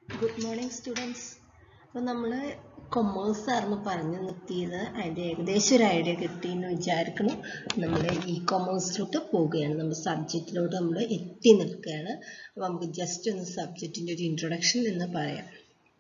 Good morning students അപ്പോൾ നമ്മൾ commerce ആയിരുന്നു പറഞ്ഞു നിർത്തിയത് അതിൻ്റെ ഏകദേശം ഒരു ഐഡിയ കിട്ടിയെന്ന് വിചാരിക്കണം നമ്മൾ ഇ കൊമേഴ്സിലോട്ട് പോവുകയാണ് നമ്മുടെ സബ്ജക്റ്റിലോട്ട് നമ്മൾ എത്തി നിൽക്കുകയാണ് അപ്പോൾ നമുക്ക് ജസ്റ്റ് ഒന്ന് സബ്ജക്റ്റിൻ്റെ ഒരു ഇൻട്രൊഡക്ഷൻ എന്ന് പറയാം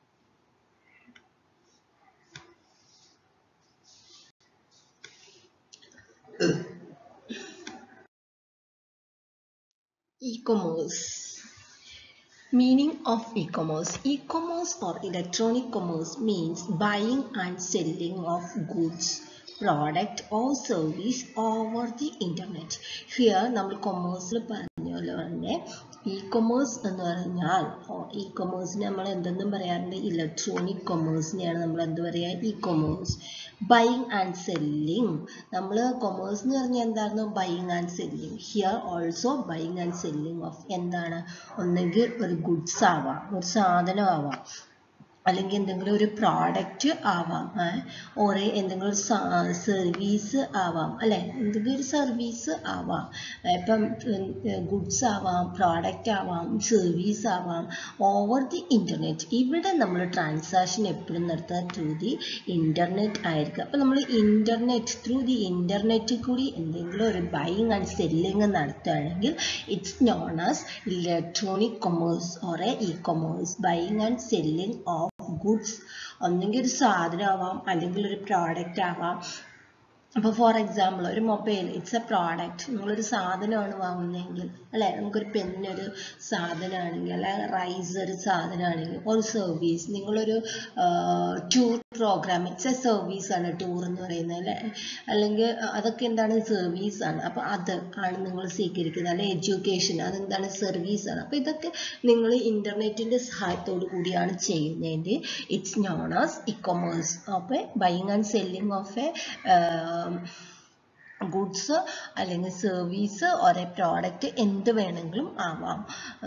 e-commerce meaning of e-commerce e-commerce or electronic commerce means buying and selling of goods product or service over the internet here നമ്മൾ കൊമേഴ്സിൽ പറഞ്ഞ പോലെ തന്നെ ഇ കൊമേഴ്സ് എന്ന് പറഞ്ഞാൽ ഇ കൊമേഴ്സിന് നമ്മൾ എന്തെന്നും പറയാറുണ്ട് ഇലക്ട്രോണിക് കൊമേഴ്സിനെയാണ് നമ്മൾ എന്ത് പറയുക e commerce buying and selling നമ്മൾ കൊമേഴ്സ് എന്ന് പറഞ്ഞാൽ എന്തായിരുന്നു buying and selling here also buying and selling of എന്താണ് ഒന്നെങ്കിൽ ഒരു ഗുഡ്സ് ആവാം ഒരു സാധനം ആവാം അല്ലെങ്കിൽ എന്തെങ്കിലും ഒരു പ്രോഡക്റ്റ് ആവാം ഓരോ എന്തെങ്കിലും ഒരു സർവീസ് ആവാം അല്ലെ എന്തെങ്കിലും ഒരു സർവീസ് ആവാം ഇപ്പം ഗുഡ്സ് ആവാം പ്രോഡക്റ്റ് ആവാം സർവീസ് ആവാം ഓവർ ദി ഇൻ്റർനെറ്റ് ഇവിടെ നമ്മൾ ട്രാൻസാക്ഷൻ എപ്പോഴും നടത്തുക ത്രൂ ദി ഇൻ്റർനെറ്റ് ആയിരിക്കും അപ്പം നമ്മൾ ഇൻ്റർനെറ്റ് ത്രൂ ദി ഇൻ്റർനെറ്റ് കൂടി എന്തെങ്കിലും ഒരു ബൈയിങ് ആൻഡ് സെല്ലിങ് നടത്തുകയാണെങ്കിൽ it's known as electronic commerce or a E commerce buying and selling of goods ഒന്നെങ്കിൽ ഒരു സാധനം ആവാം അല്ലെങ്കിൽ ഒരു പ്രോഡക്റ്റ് ആവാം അപ്പോൾ ഫോർ എക്സാമ്പിൾ ഒരു മൊബൈൽ ഇറ്റ്സ് എ പ്രോഡക്റ്റ് നിങ്ങളൊരു സാധനമാണ് വാങ്ങുന്നതെങ്കിൽ അല്ലേ നമുക്കൊരു പെന്നൊരു സാധനമാണെങ്കിൽ അല്ലെ റൈസ് ഒരു സാധനമാണെങ്കിൽ ഒരു സർവീസ് നിങ്ങളൊരു tour programme it's a service ആണ് ടൂർ എന്ന് പറയുന്നത് അല്ലേ അല്ലെങ്കിൽ അതൊക്കെ എന്താണ് സർവീസ് ആണ് അപ്പോൾ അത് ആണ് നിങ്ങൾ സ്വീകരിക്കുന്നത് അല്ലെ എഡ്യൂക്കേഷൻ അതെന്താണ് സർവീസ് ആണ് അപ്പോൾ ഇതൊക്കെ നിങ്ങൾ ഇൻ്റർനെറ്റിൻ്റെ സഹായത്തോടു കൂടിയാണ് ചെയ്യുന്നതിൻ്റെ it's known as e commerce അപ്പോൾ buying and selling of a goods അല്ലെങ്കിൽ സർവീസ് ഒരേ പ്രോഡക്റ്റ് എന്ത് വേണമെങ്കിലും ആവാം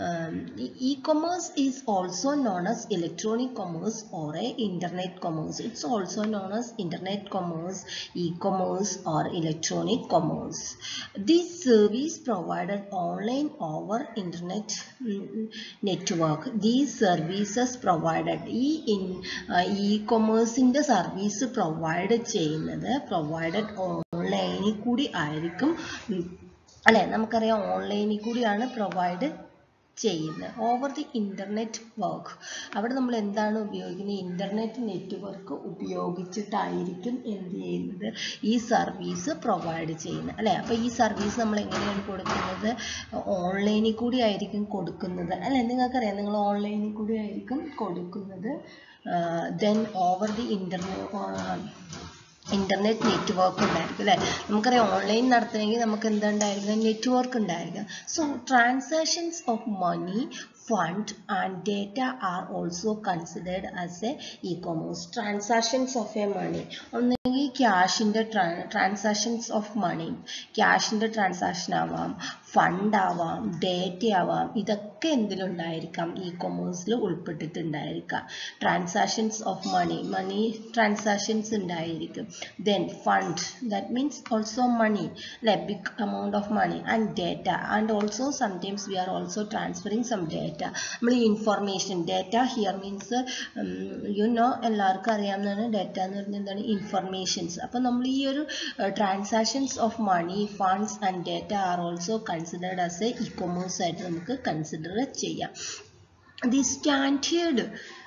e commerce is also known as electronic commerce or a internet commerce it's also known as internet commerce E commerce or electronic commerce this service provided online over internet network these services provided ഈ in e കൊമേഴ്സിൻ്റെ service provide ചെയ്യുന്നത് provided ഓൺലൈനിൽ കൂടി ആയിരിക്കും അല്ലെ നമുക്കറിയാം ഓൺലൈനിൽ കൂടിയാണ് പ്രൊവൈഡ് ചെയ്യുന്നത് ഓവർ ദി ഇൻ്റർനെറ്റ് വർക്ക് അവിടെ നമ്മൾ എന്താണ് ഉപയോഗിക്കുന്നത് ഇൻ്റർനെറ്റ് നെറ്റ്വർക്ക് ഉപയോഗിച്ചിട്ടായിരിക്കും എന്ത് ചെയ്യുന്നത് ഈ സർവീസ് പ്രൊവൈഡ് ചെയ്യുന്നത് അല്ലേ അപ്പോൾ ഈ സർവീസ് നമ്മൾ എങ്ങനെയാണ് കൊടുക്കുന്നത് ഓൺലൈനിൽ കൂടി ആയിരിക്കും കൊടുക്കുന്നത് അല്ലെ നിങ്ങൾക്കറിയാം നിങ്ങൾ ഓൺലൈനിൽ കൂടി ആയിരിക്കും കൊടുക്കുന്നത് then over the internet internet network ഉണ്ടായിരിക്കും അല്ലേ നമുക്കറിയാം ഓൺലൈൻ നടത്തണമെങ്കിൽ നമുക്ക് എന്തുണ്ടായിരിക്കും നെറ്റ്വർക്ക് ഉണ്ടായിരിക്കും so transactions of money fund and data are also considered as a E commerce transactions of a money ഒന്നെങ്കിൽ ക്യാഷിൻ്റെ ട്രാൻസാക്ഷൻസ് ഓഫ് മണി ക്യാഷിൻ്റെ ട്രാൻസാക്ഷൻ ആവാം ഫണ്ട് ആവാം ഡേറ്റ ആവാം ഇതൊക്കെ എന്തിലുണ്ടായിരിക്കാം ഇ കൊമേഴ്സിൽ ഉൾപ്പെട്ടിട്ടുണ്ടായിരിക്കാം transactions of money money transactions ഉണ്ടായിരിക്കും then fund that means also money അല്ലെ big amount of money and data and also sometimes we are also transferring some data നമ്മൾ ഈ information data here means you know എല്ലാവർക്കും അറിയാവുന്നതാണ് data എന്ന് പറഞ്ഞാൽ എന്താണ് informations അപ്പോൾ നമ്മൾ ഈ ഒരു transactions of money funds and data are also considered as a E commerce ആയിട്ട് നമുക്ക് കൺസിഡർ ചെയ്യാം the standard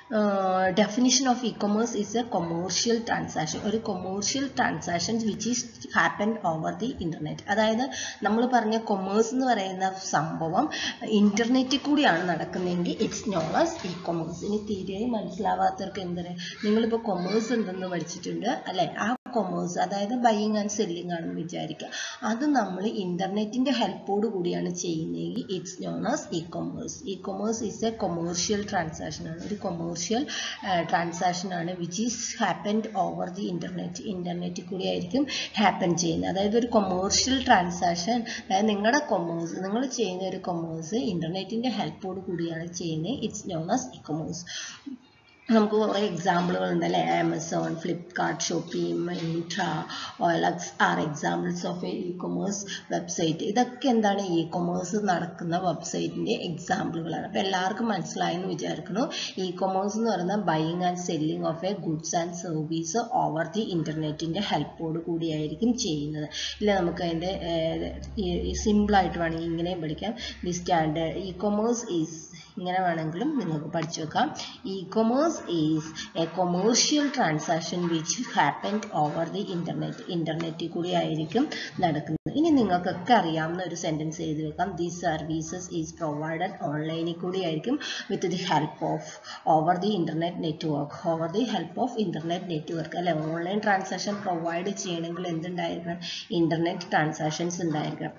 definition of e-commerce is a commercial transaction ഒരു commercial transactions which is happened over the internet അതായത് നമ്മൾ പറഞ്ഞ commerce എന്ന് പറയുന്ന സംഭവം ഇന്റർനെറ്റിൽ കൂടിയാണ് നടക്കുന്നതെങ്കിൽ it's known as e commerce ഇനി തീരെ മനസ്സിലാവാത്തവർക്ക് എന്താണ് നിങ്ങളിപ്പോൾ കൊമേഴ്സ് എന്തെന്ന് പഠിച്ചിട്ടുണ്ട് അല്ലെ ആ കൊമേഴ്സ് അതായത് ബൈയിങ് ആൻഡ് സെല്ലിംഗ് ആണെന്ന് വിചാരിക്കുക അത് നമ്മൾ ഇന്റർനെറ്റിന്റെ ഹെൽപ്പോട് കൂടിയാണ് ചെയ്യുന്നതെങ്കിൽ it's known as e commerce E commerce is a commercial transaction ആണ് ഒരു കൊമേഴ്ഷ്യൽ ട്രാൻസാക്ഷൻ ആണ് which is happened over the internet ഇന്റർനെറ്റിൽ കൂടി ആയിരിക്കും ഹാപ്പൻ ചെയ്യുന്നത് അതായത് ഒരു കൊമേഴ്ഷ്യൽ ട്രാൻസാക്ഷൻ അതായത് നിങ്ങളുടെ കൊമേഴ്സ് നിങ്ങൾ ചെയ്യുന്ന ഒരു കൊമേഴ്സ് ഇന്റർനെറ്റിന്റെ ഹെൽപ്പോട് കൂടിയാണ് ചെയ്യുന്നത് it's known as e commerce നമുക്ക് കുറേ എക്സാമ്പിളുകൾ ഉണ്ട് അല്ലേ Amazon Flipkart Shopee Myntra OLX are examples of a E commerce website ഇതൊക്കെ എന്താണ് ഇ കൊമേഴ്സ് നടക്കുന്ന വെബ്സൈറ്റിൻ്റെ എക്സാമ്പിളുകളാണ് അപ്പോൾ എല്ലാവർക്കും മനസ്സിലായെന്ന് വിചാരിക്കുന്നു ഇ കൊമേഴ്സ് എന്ന് പറയുന്നത് buying and selling of a goods and service over the ഇൻ്റർനെറ്റിൻ്റെ ഹെൽപ്പോട് കൂടിയായിരിക്കും ചെയ്യുന്നത് ഇല്ല നമുക്ക് അതിൻ്റെ സിമ്പിളായിട്ട് വേണമെങ്കിൽ ഇങ്ങനെയും പഠിക്കാം the standard e commerce is ഇങ്ങനെ വേണമെങ്കിലും നിങ്ങൾക്ക് പഠിച്ചു വെക്കാം e commerce is a commercial transaction which happened over the internet ഇൻ്റർനെറ്റിൽ കൂടി ആയിരിക്കും നടക്കുന്നത് ഇനി നിങ്ങൾക്കൊക്കെ അറിയാവുന്ന ഒരു സെൻറ്റൻസ് എഴുതി വെക്കാം ദി സർവീസസ് ഈസ് പ്രൊവൈഡഡ് ഓൺലൈനിൽ കൂടി ആയിരിക്കും with the help of over the internet network over the help of internet network അല്ലെ ഓൺലൈൻ ട്രാൻസാക്ഷൻ പ്രൊവൈഡ് ചെയ്യണമെങ്കിൽ എന്തുണ്ടായിരിക്കണം ഇൻ്റർനെറ്റ് ട്രാൻസാക്ഷൻസ് ഉണ്ടായിരിക്കണം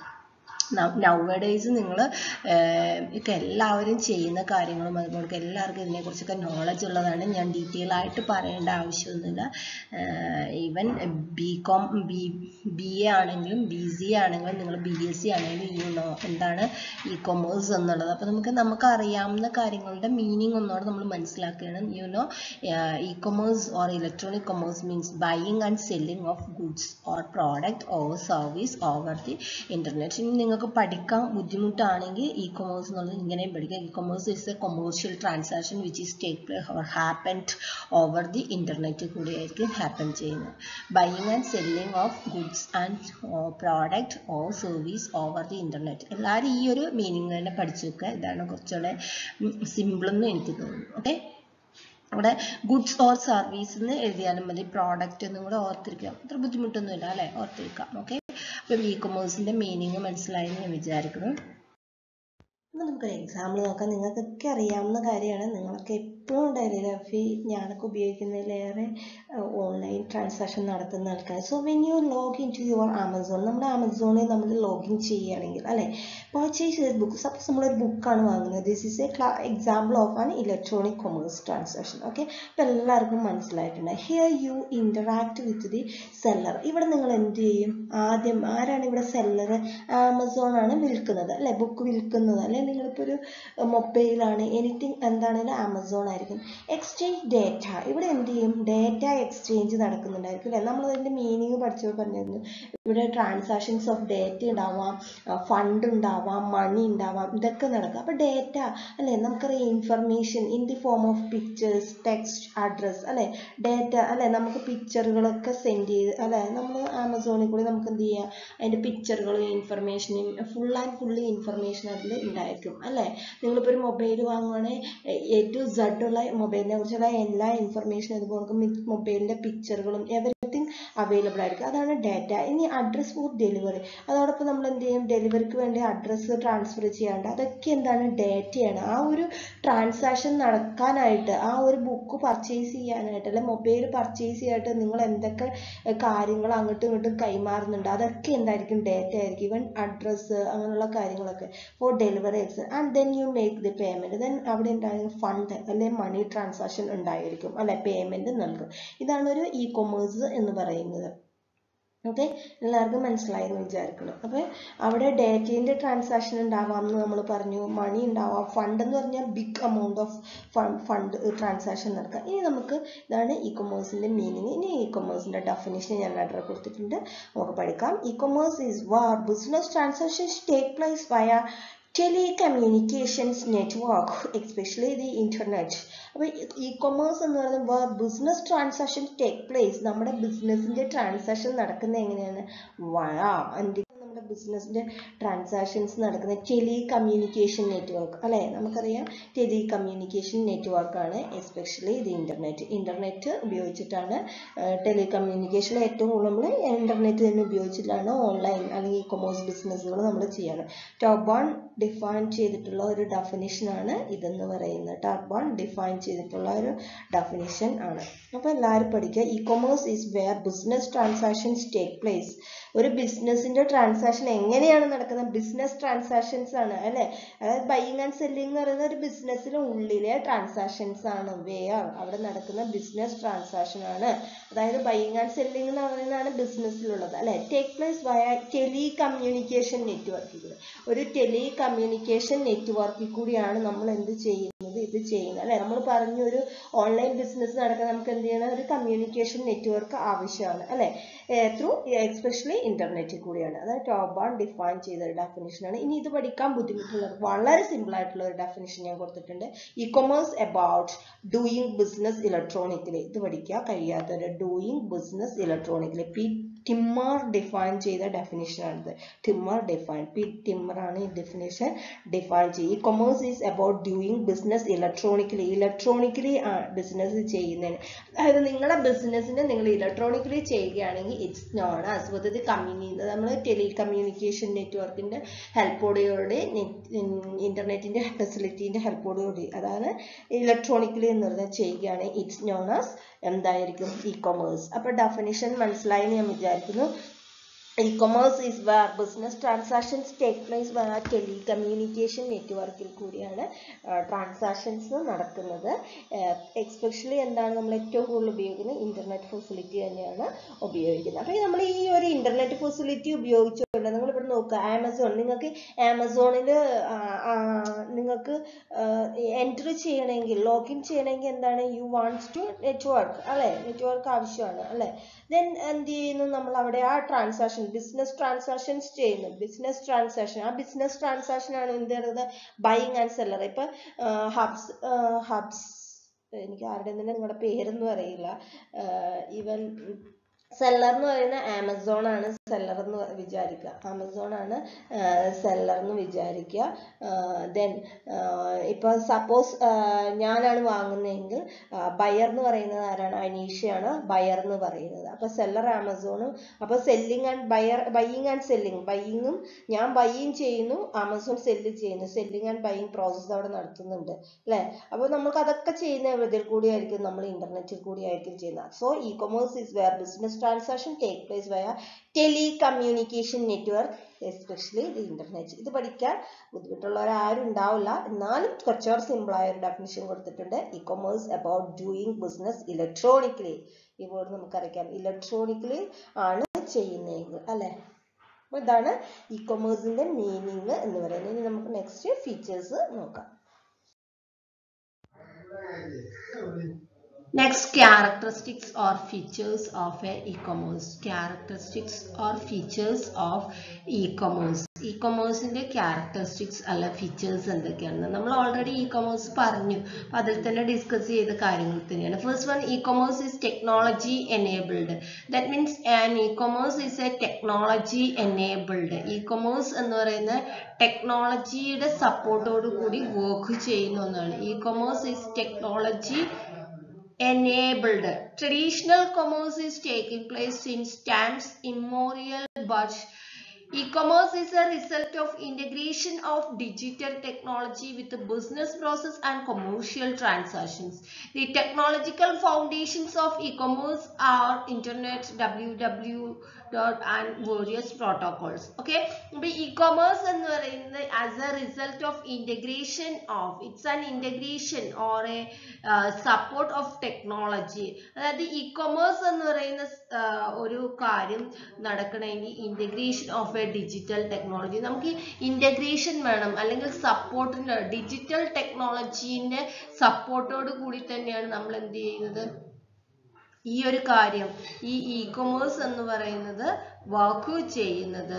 നൗഡേയ്സ് നിങ്ങൾ ഒക്കെ എല്ലാവരും ചെയ്യുന്ന കാര്യങ്ങളും അതുപോലെ എല്ലാവർക്കും ഇതിനെക്കുറിച്ചൊക്കെ നോളജ് ഉള്ളതാണ് ഞാൻ ഡീറ്റെയിൽ ആയിട്ട് പറയേണ്ട ആവശ്യമൊന്നുമില്ല even B com B B A ആണെങ്കിലും ബി സി ആണെങ്കിലും നിങ്ങൾ ബി എസ് സി ആണെങ്കിലും യു നോ എന്താണ് ഇ കൊമേഴ്സ് എന്നുള്ളത് അപ്പോൾ നമുക്ക് നമുക്ക് അറിയാവുന്ന കാര്യങ്ങളുടെ മീനിങ് ഒന്നുകൂടെ നമ്മൾ മനസ്സിലാക്കുകയാണ് you know e commerce or electronic commerce means buying and selling of goods or product or service over the internet ഇനി നിങ്ങൾക്ക് പഠിക്കാൻ ബുദ്ധിമുട്ടാണെങ്കിൽ ഇ കൊമേഴ്സ് എന്നുള്ളത് ഇങ്ങനെയും പഠിക്കാം e commerce is a commercial transaction which is take place or happened over the internet കൂടിയായിരിക്കും happen ചെയ്യുന്നത് buying and selling of goods and product or service over the internet എല്ലാവരും ഈ ഒരു മീനിങ് തന്നെ പഠിച്ചു വെക്കുക ഇതാണ് കുറച്ചുകൂടെ സിമ്പിളെന്ന് എനിക്ക് തോന്നുന്നു ഓക്കെ അവിടെ ഗുഡ്സ് ഓർ സർവീസ് എന്ന് എഴുതിയാലും മതി പ്രോഡക്റ്റ് എന്നും കൂടെ ഓർത്തിരിക്കാം അത്ര ബുദ്ധിമുട്ടൊന്നുമില്ല അല്ലേ ഓർത്തിരിക്കാം ഓക്കെ അപ്പം ഇ കൊമേഴ്സിൻ്റെ മീനിങ് മനസ്സിലായി ഞാൻ വിചാരിക്കുന്നു അപ്പോൾ നമുക്കൊരു എക്സാമ്പിൾ നോക്കാം നിങ്ങൾക്കൊക്കെ അറിയാവുന്ന കാര്യമാണ് നിങ്ങളൊക്കെ എപ്പോഴും ടെലിഗ്രാഫി ഞാനൊക്കെ ഉപയോഗിക്കുന്നതിലേറെ ഓൺലൈൻ ട്രാൻസാക്ഷൻ നടത്തുന്ന ആൾക്കാർ so when you log in to your Amazon നമ്മുടെ ആമസോണിൽ നമ്മൾ ലോഗിൻ ചെയ്യുകയാണെങ്കിൽ അല്ലേ പർച്ചേസ് ചെയ്ത ബുക്ക് സപ്പോസ് നമ്മളൊരു ബുക്കാണ് വാങ്ങുന്നത് this is a classic example of an electronic commerce transaction okay അപ്പോൾ എല്ലാവർക്കും മനസ്സിലായിട്ടുണ്ട് here you interact with the seller ഇവിടെ നിങ്ങൾ എന്ത് ചെയ്യും ആദ്യം ആരാണ് ഇവിടെ സെല്ലർ ആമസോൺ ആണ് വിൽക്കുന്നത് അല്ലേ ബുക്ക് വിൽക്കുന്നത് അല്ലെ നിങ്ങളിപ്പോൾ ഒരു മൊബൈലാണ് എനിത്തിങ് എന്താണെങ്കിലും ആമസോൺ ആയിരിക്കും എക്സ്ചേഞ്ച് ഡേറ്റ ഇവിടെ എന്ത് ചെയ്യും ഡേറ്റ എക്സ്ചേഞ്ച് നടക്കുന്നുണ്ടായിരിക്കും അല്ലേ നമ്മൾ അതിൻ്റെ മീനിങ് പഠിച്ചപ്പോൾ പറഞ്ഞിരുന്നു ഇവിടെ ട്രാൻസാക്ഷൻസ് ഓഫ് ഡേറ്റ ഉണ്ടാവാം ഫണ്ട് ഉണ്ടാവാം മണി ഉണ്ടാവാം ഇതൊക്കെ നടക്കും അപ്പോൾ ഡേറ്റ അല്ലേ നമുക്കറിയാം information in the form of pictures text address അല്ലേ ഡേറ്റ അല്ലേ നമുക്ക് പിക്ചറുകളൊക്കെ സെൻഡ് ചെയ്ത് അല്ലേ നമ്മൾ ആമസോണിൽ കൂടി നമുക്ക് എന്ത് ചെയ്യാം അതിൻ്റെ പിക്ചറുകളും ഇൻഫർമേഷനും ഫുൾ ആൻഡ് ഫുള്ളി ഇൻഫർമേഷൻ അതിൽ ഉണ്ടായിരിക്കും അല്ലേ നിങ്ങളിപ്പോൾ ഒരു മൊബൈൽ വാങ്ങുവാണെങ്കിൽ എ ടു സെഡ് ഉള്ള മൊബൈലിനെ കുറിച്ചുള്ള എല്ലാ ഇൻഫർമേഷനും അതുപോലെ നമുക്ക് മൊബൈലിൻ്റെ പിക്ചറുകളും എവറിത്തിങ് അവൈലബിൾ ആയിരിക്കും അതാണ് ഡേറ്റ ഇനി അഡ്രസ് ഫോർ ഡെലിവറി അതോടൊപ്പം നമ്മൾ എന്ത് ചെയ്യും ഡെലിവറിക്ക് വേണ്ടി അഡ്രസ്സ് ട്രാൻസ്ഫർ ചെയ്യാണ്ട് അതൊക്കെ എന്താണ് ഡേറ്റയാണ് ആ ഒരു ട്രാൻസാക്ഷൻ നടക്കാനായിട്ട് ആ ഒരു ബുക്ക് പർച്ചേസ് ചെയ്യാനായിട്ട് അല്ലെ മൊബൈൽ പർച്ചേസ് ചെയ്യാനായിട്ട് നിങ്ങൾ എന്തൊക്കെ കാര്യങ്ങൾ അങ്ങോട്ടും ഇങ്ങോട്ടും കൈമാറുന്നുണ്ട് അതൊക്കെ എന്തായിരിക്കും ഡേറ്റ ആയിരിക്കും ഈവൻ അഡ്രസ്സ് അങ്ങനെയുള്ള കാര്യങ്ങളൊക്കെ for delivery X and then you make the payment then അവിടെ ഉണ്ടാകുന്ന ഫണ്ട് അല്ലെ മണി ട്രാൻസാക്ഷൻ ഉണ്ടായിരിക്കും അല്ലെ പേയ്മെന്റ് നൽകും ഇതാണ് ഒരു ഇ കൊമേഴ്സ് എന്ന് പറയുന്നത് ഓക്കെ എല്ലാവർക്കും മനസ്സിലായെന്ന് വിചാരിക്കുന്നു അപ്പോൾ അവിടെ ഡേറ്റേൻ്റെ ട്രാൻസാക്ഷൻ ഉണ്ടാവാം എന്ന് നമ്മൾ പറഞ്ഞു മണി ഉണ്ടാവാം ഫണ്ട് എന്ന് പറഞ്ഞാൽ big amount of fund transaction നടക്കാം ഇനി നമുക്ക് ഇതാണ് ഇ കൊമേഴ്സിൻ്റെ മീനിങ് ഇനി ഇ കൊമേഴ്സിൻ്റെ ഡെഫിനേഷൻ ഞാൻ അഡ്ര കൊടുത്തിട്ടുണ്ട് നമുക്ക് പഠിക്കാം e commerce is where business transactions take place via telecommunications network especially the internet അപ്പോൾ ഇ കൊമേഴ്സ് എന്ന് പറയുമ്പോൾ ബിസിനസ് ട്രാൻസാക്ഷൻ ടേക്ക് പ്ലേസ് നമ്മുടെ ബിസിനസ്സിൻ്റെ ട്രാൻസാക്ഷൻ നടക്കുന്നത് എങ്ങനെയാണ് വഴ നമ്മുടെ ബിസിനസ്സിൻ്റെ ട്രാൻസാക്ഷൻസ് നടക്കുന്ന ടെലി കമ്മ്യൂണിക്കേഷൻ നെറ്റ്വർക്ക് അല്ലേ നമുക്കറിയാം ടെലി കമ്മ്യൂണിക്കേഷൻ നെറ്റ്വർക്കാണ് എസ്പെഷ്യലി ഇത് ഇൻ്റർനെറ്റ് ഇൻ്റർനെറ്റ് ഉപയോഗിച്ചിട്ടാണ് ടെലി കമ്മ്യൂണിക്കേഷനിൽ ഏറ്റവും കൂടുതൽ നമ്മൾ ഇൻ്റർനെറ്റ് തന്നെ ഉപയോഗിച്ചിട്ടാണ് ഓൺലൈൻ അല്ലെങ്കിൽ ഇ കൊമേഴ്സ് ബിസിനസ്സുകൾ നമ്മൾ ചെയ്യാണ് ടോപ്പ് വൺ ഡിഫൈൻ ചെയ്തിട്ടുള്ള ഒരു ഡെഫിനിഷനാണ് ഇതെന്ന് പറയുന്നത് ടോപ്പ് വൺ ഡിഫൈൻ ചെയ്തിട്ടുള്ള ഒരു ഡെഫിനിഷൻ ആണ് അപ്പോൾ എല്ലാവരും പഠിക്കുക e commerce is where business transactions take place ഒരു ബിസിനസ്സിൻ്റെ ട്രാൻസാക്ഷൻ എങ്ങനെയാണ് നടക്കുന്നത് ബിസിനസ് ട്രാൻസാക്ഷൻസ് ആണ് അല്ലേ അതായത് ബൈയിങ് ആൻഡ് സെല്ലിംഗ് എന്ന് പറയുന്ന ഒരു ബിസിനസ്സിന് ഉള്ളിലെ ട്രാൻസാക്ഷൻസ് ആണ് വെയർ അവിടെ നടക്കുന്ന ബിസിനസ് ട്രാൻസാക്ഷൻ ആണ് അതായത് ബൈയിങ് ആൻഡ് സെല്ലിംഗ് എന്ന് പറയുന്നതാണ് ബിസിനസ്സിലുള്ളത് അല്ലേ take place via telecommunication നെറ്റ്വർക്കിൽ ഒരു ടെലി കമ്മ്യൂണിക്കേഷൻ നെറ്റ്വർക്കിൽ കൂടിയാണ് നമ്മൾ എന്ത് ചെയ്യുന്നത് ഇത് ചെയ്യുന്നത് അല്ലെ നമ്മൾ പറഞ്ഞു ഒരു ഓൺലൈൻ ബിസിനസ് നടക്കാൻ നമുക്ക് എന്ത് ചെയ്യണം ഒരു കമ്മ്യൂണിക്കേഷൻ നെറ്റ്വർക്ക് ആവശ്യമാണ് അല്ലെ ത്രൂ എക്സ്പെഷ്യലി ഇന്റർനെറ്റിൽ കൂടിയാണ് അതായത് ടോപ്പ് വൺ ഡിഫൈൻ ചെയ്ത ഒരു ഡെഫിനിഷനാണ് ഇനി ഇത് പഠിക്കാൻ ബുദ്ധിമുട്ടുള്ള വളരെ സിമ്പിൾ ആയിട്ടുള്ള ഒരു ഡെഫിനിഷൻ ഞാൻ കൊടുത്തിട്ടുണ്ട് e commerce about doing business electronically ഇത് പഠിക്കാൻ കഴിയാത്തവര് doing business electronically P Timmer define ചെയ്ത ഡെഫിനിഷനാണിത് ടിമ്മർ ഡിഫൈൻ പി ടിമ്മർ ആണ് ഈ ഡെഫിനിഷൻ ഡിഫൈൻ ചെയ്യുക e commerce is about doing business electronically electronically business ചെയ്യുന്നതിന് അതായത് നിങ്ങളുടെ ബിസിനസ്സിന് നിങ്ങൾ ഇലക്ട്രോണിക്കലി ചെയ്യുകയാണെങ്കിൽ ഇറ്റ്സ് നോൺ ആസ് പദ്ധതി കമ്മ്യൂണി നമ്മൾ ടെലി കമ്മ്യൂണിക്കേഷൻ നെറ്റ്വർക്കിന്റെ ഹെൽപ്പോടുകൂടി ഇന്റർനെറ്റിന്റെ ഫെസിലിറ്റീന്റെ ഹെൽപ്പോടുകൂടി അതാണ് ഇലക്ട്രോണിക്കലി എന്ന് പറഞ്ഞാൽ ചെയ്യുകയാണെങ്കിൽ ഇറ്റ്സ് നോൺ ആസ് എന്തായിരിക്കും ഇ കൊമേഴ്സ് അപ്പൊ ഡെഫിനിഷൻ മനസ്സിലായി എന്ന് ഞാൻ വിചാരിക്കുന്നു e-commerce is where business transactions take place via telecommunication നെറ്റ്വർക്കിൽ കൂടിയാണ് ട്രാൻസാക്ഷൻസ് നടക്കുന്നത് എക്സ്പെഷ്യലി എന്താണ് നമ്മൾ ഏറ്റവും കൂടുതൽ ഉപയോഗിക്കുന്നത് ഇന്റർനെറ്റ് ഫെസിലിറ്റി തന്നെയാണ് ഉപയോഗിക്കുന്നത് അപ്പോൾ നമ്മൾ ഈ ഒരു ഇന്റർനെറ്റ് ഫെസിലിറ്റി ഉപയോഗിച്ചുകൊണ്ട് നിങ്ങൾ ഇവിടെ നോക്കുക ആമസോൺ നിങ്ങൾക്ക് ആമസോണിൽ നിങ്ങൾക്ക് എൻട്രി ചെയ്യണമെങ്കിൽ ലോഗിൻ ചെയ്യണമെങ്കിൽ എന്താണ് യു വാണ്ട്സ് ടു നെറ്റ്വർക്ക് അല്ലേ നെറ്റ്വർക്ക് ആവശ്യമാണ് അല്ലേ ദെൻ എന്ത് ചെയ്യുന്നു നമ്മൾ അവിടെ ആ ട്രാൻസാക്ഷൻ ബിസിനസ് ട്രാൻസാക്ഷൻസ് ചെയ്യുന്നു ബിസിനസ് ട്രാൻസാക്ഷൻ ആ ബിസിനസ് ട്രാൻസാക്ഷൻ ആണ് എന്ത് പറയുന്നത് ബൈങ് ആൻഡ് സെല്ലർ ഇപ്പൊ ഹബ്സ് ഹബ്സ് എനിക്ക് ആരുടെ തന്നെ നിങ്ങളുടെ പേരൊന്നും അറിയില്ല ഈവൻ സെല്ലർ എന്ന് പറയുന്ന ആമസോൺ ആണ് സെല്ലർ എന്ന് വിചാരിക്കുക ആമസോൺ ആണ് സെല്ലർ എന്ന് വിചാരിക്കുക ദെൻ ഇപ്പൊ സപ്പോസ് ഞാനാണ് വാങ്ങുന്നതെങ്കിൽ ബയർ എന്ന് പറയുന്നത് ആരാണ് അനീഷയാണ് ബയർ എന്ന് പറയുന്നത് അപ്പൊ സെല്ലർ ആമസോണും അപ്പൊ selling and buyer buying and selling ബൈയിങ്ങും ഞാൻ ബൈയിങ് ചെയ്യുന്നു ആമസോൺ സെല്ല് ചെയ്യുന്നു സെല്ലിംഗ് ആൻഡ് ബൈയിങ് പ്രോസസ്സ് അവിടെ നടത്തുന്നുണ്ട് അല്ലെ അപ്പൊ നമുക്ക് അതൊക്കെ ചെയ്യുന്ന ഇതിൽ കൂടിയായിരിക്കും നമ്മൾ ഇന്റർനെറ്റിൽ കൂടിയായിരിക്കും ചെയ്യുന്നത് so e commerce is where business transaction take place via telecommunication network especially the internet ഇത് പഠിക്കാൻ ബുദ്ധിമുട്ടുള്ളവർ ആരും ഉണ്ടാവില്ല എന്നാലും കുറച്ചുകൂടെ സിമ്പിൾ ആയ ഒരു ഡെഫിനിഷൻ കൊടുത്തിട്ടുണ്ട് e commerce about doing business electronically ഈ വേർഡ് നമുക്കറിയാം ഇലക്ട്രോണിക്കലി ആണ് ചെയ്യുന്നതെങ്കിൽ അല്ലെ അപ്പൊ ഇതാണ് ഇ കൊമേഴ്സിന്റെ മീനിങ് എന്ന് പറയുന്നത് ഇനി നമുക്ക് നെക്സ്റ്റ് ഫീച്ചേഴ്സ് നോക്കാം Next, characteristics or features of a e-commerce. Characteristics or features of e-commerce. ഇ-കൊമേഴ്സിന്റെ ക്യാരക്ടറിസ്റ്റിക്സ് അല്ല ഫീച്ചേഴ്സ് എന്തൊക്കെയാണ് നമ്മൾ ഓൾറെഡി ഇ-കൊമേഴ്സ് പറഞ്ഞു അപ്പൊ അതിൽ തന്നെ ഡിസ്കസ് ചെയ്ത കാര്യങ്ങൾ തന്നെയാണ് first one e-commerce is technology enabled that means an e-commerce is a technology enabled e-commerce എന്ന് പറയുന്ന ടെക്നോളജിയുടെ സപ്പോർട്ടോട് കൂടി വർക്ക് ചെയ്യുന്ന ഒന്നാണ് e-commerce is technology enabled. Traditional commerce is taking place since times immemorial, but e-commerce is a result of integration of digital technology with the business process and commercial transactions. The technological foundations of e-commerce are internet, www and various protocols. Okay, but e-commerce എന്ന് പറയുന്നത് as a result of integration of it's an integration or a uh, support of technology. അതായത് e-commerce എന്ന് പറയുന്ന ഒരു കാര്യം നടക്കണമെങ്കിൽ integration of a digital technology നമുക്ക് integration വേണം അല്ലെങ്കിൽ സപ്പോർട്ടിന്റെ ഡിജിറ്റൽ ടെക്നോളജീന്റെ സപ്പോർട്ടോട് കൂടി തന്നെയാണ് നമ്മൾ എന്ത് ചെയ്യുന്നത് ഈ ഒരു കാര്യം ഈ ഇ കൊമേഴ്സ് എന്ന് പറയുന്നത് വർക്ക് ചെയ്യുന്നത്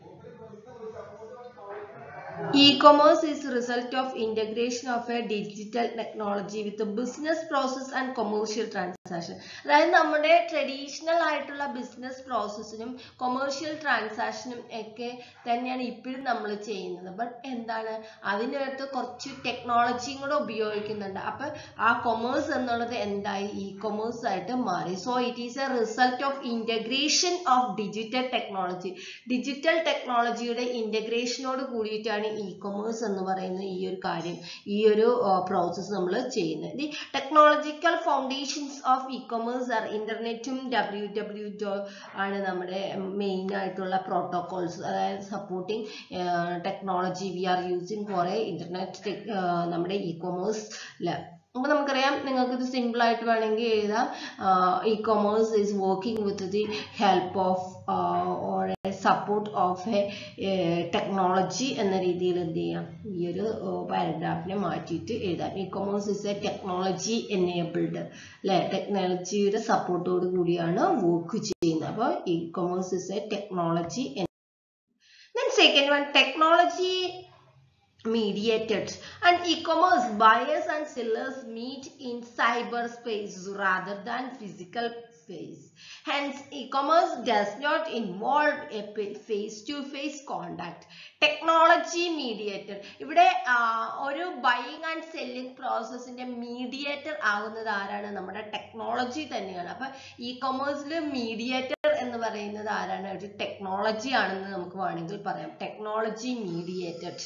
E-commerce is a result of integration of a digital technology with a business process and commercial transaction. അതായത് നമ്മുടെ ട്രഡീഷണൽ ആയിട്ടുള്ള ബിസിനസ് പ്രോസസ്സിനും കൊമേഴ്ഷ്യൽ ട്രാൻസാക്ഷനും ഒക്കെ തന്നെയാണ് ഇപ്പോഴും നമ്മൾ ചെയ്യുന്നത് ബട്ട് എന്താണ് അതിനകത്ത് കുറച്ച് ടെക്നോളജിയും കൂടെ ഉപയോഗിക്കുന്നുണ്ട് അപ്പൊ ആ കൊമേഴ്സ് എന്നുള്ളത് എന്തായി ഇ കൊമേഴ്സ് ആയിട്ട് മാറി so it is a result of integration of digital technology digital ടെക്നോളജിയുടെ ഇന്റഗ്രേഷനോട് കൂടിയിട്ടാണ് ഇ കൊമേഴ്സ് എന്ന് പറയുന്ന ഈ ഒരു കാര്യം ഈ ഒരു പ്രോസസ്സ് നമ്മൾ ചെയ്യുന്നത് the technological foundations of e-commerce are ഇന്റർനെറ്റും ഡബ്ല്യു ഡബ്ല്യു ആണ് നമ്മുടെ മെയിൻ ആയിട്ടുള്ള പ്രോട്ടോകോൾസ് അതായത് supporting technology we are using for a internet നമ്മുടെ ഇ കൊമേഴ്സിൽ അപ്പൊ നമുക്കറിയാം നിങ്ങൾക്ക് ഇത് സിമ്പിൾ ആയിട്ട് വേണമെങ്കിൽ എഴുതാം E commerce is working with the help of or support of a technology എന്ന രീതിയിൽ എന്ത് ചെയ്യാം ഈ ഒരു പാരഗ്രാഫിനെ മാറ്റിയിട്ട് എഴുതാം E commerce is a technology enabled അല്ലെ ടെക്നോളജിയുടെ സപ്പോർട്ടോട് കൂടിയാണ് വർക്ക് ചെയ്യുന്നത് അപ്പോൾ E commerce is a technology Then second one, technology mediated and e-commerce buyers and sellers meet in cyberspace rather than physical space. Hence, e-commerce does not involve a face-to-face contact. Technology mediator ഇവിടെ ഒരു buying and selling പ്രോസസ്സിന്റെ mediator ആകുന്നത് ആരാണ് നമ്മുടെ technology തന്നെയാണ് അപ്പൊ ഇ കൊമേഴ്സിൽ mediator എന്ന് പറയുന്നത് ആരാണ് ഒരു ടെക്നോളജി ആണെന്ന് നമുക്ക് വേണമെങ്കിൽ പറയാം technology mediated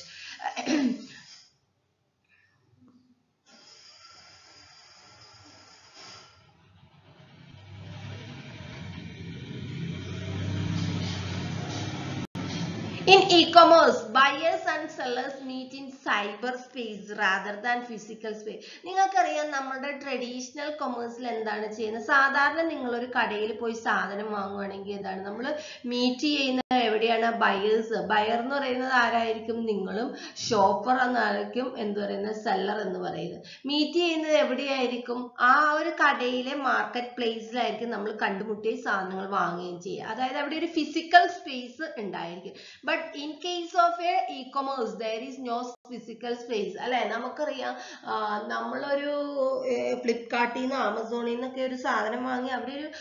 In e-commerce, buyers and sellers meet in cyberspace rather than physical space. നിങ്ങൾക്കറിയാം നമ്മുടെ ട്രഡീഷണൽ കൊമേഴ്സിൽ എന്താണ് ചെയ്യുന്നത് സാധാരണ നിങ്ങൾ ഒരു കടയിൽ പോയി സാധനം വാങ്ങുവാണെങ്കിൽ എന്താണ് നമ്മൾ മീറ്റ് ചെയ്യുന്നത് എവിടെയാണ് ബയേഴ്സ് ബയർ എന്ന് പറയുന്നത് ആരായിരിക്കും നിങ്ങളും ഷോപ്പർ എന്നായിരിക്കും എന്ത് പറയുന്നത് സെല്ലർ എന്ന് പറയുന്നത് മീറ്റ് ചെയ്യുന്നത് എവിടെയായിരിക്കും ആ ഒരു കടയിലെ മാർക്കറ്റ് പ്ലേസിലായിരിക്കും നമ്മൾ കണ്ടുമുട്ടിയ സാധനങ്ങൾ വാങ്ങുകയും ചെയ്യുക അതായത് അവിടെ ഒരു ഫിസിക്കൽ സ്പേസ് ഉണ്ടായിരിക്കും but in case of a E e-commerce there is no physical space അല്ലെ നമുക്കറിയാം നമ്മളൊരു ഫ്ലിപ്കാർട്ടിൽ നിന്ന് ആമസോണിൽ നിന്നൊക്കെ ഒരു സാധനം വാങ്ങി അവിടെ ഒരു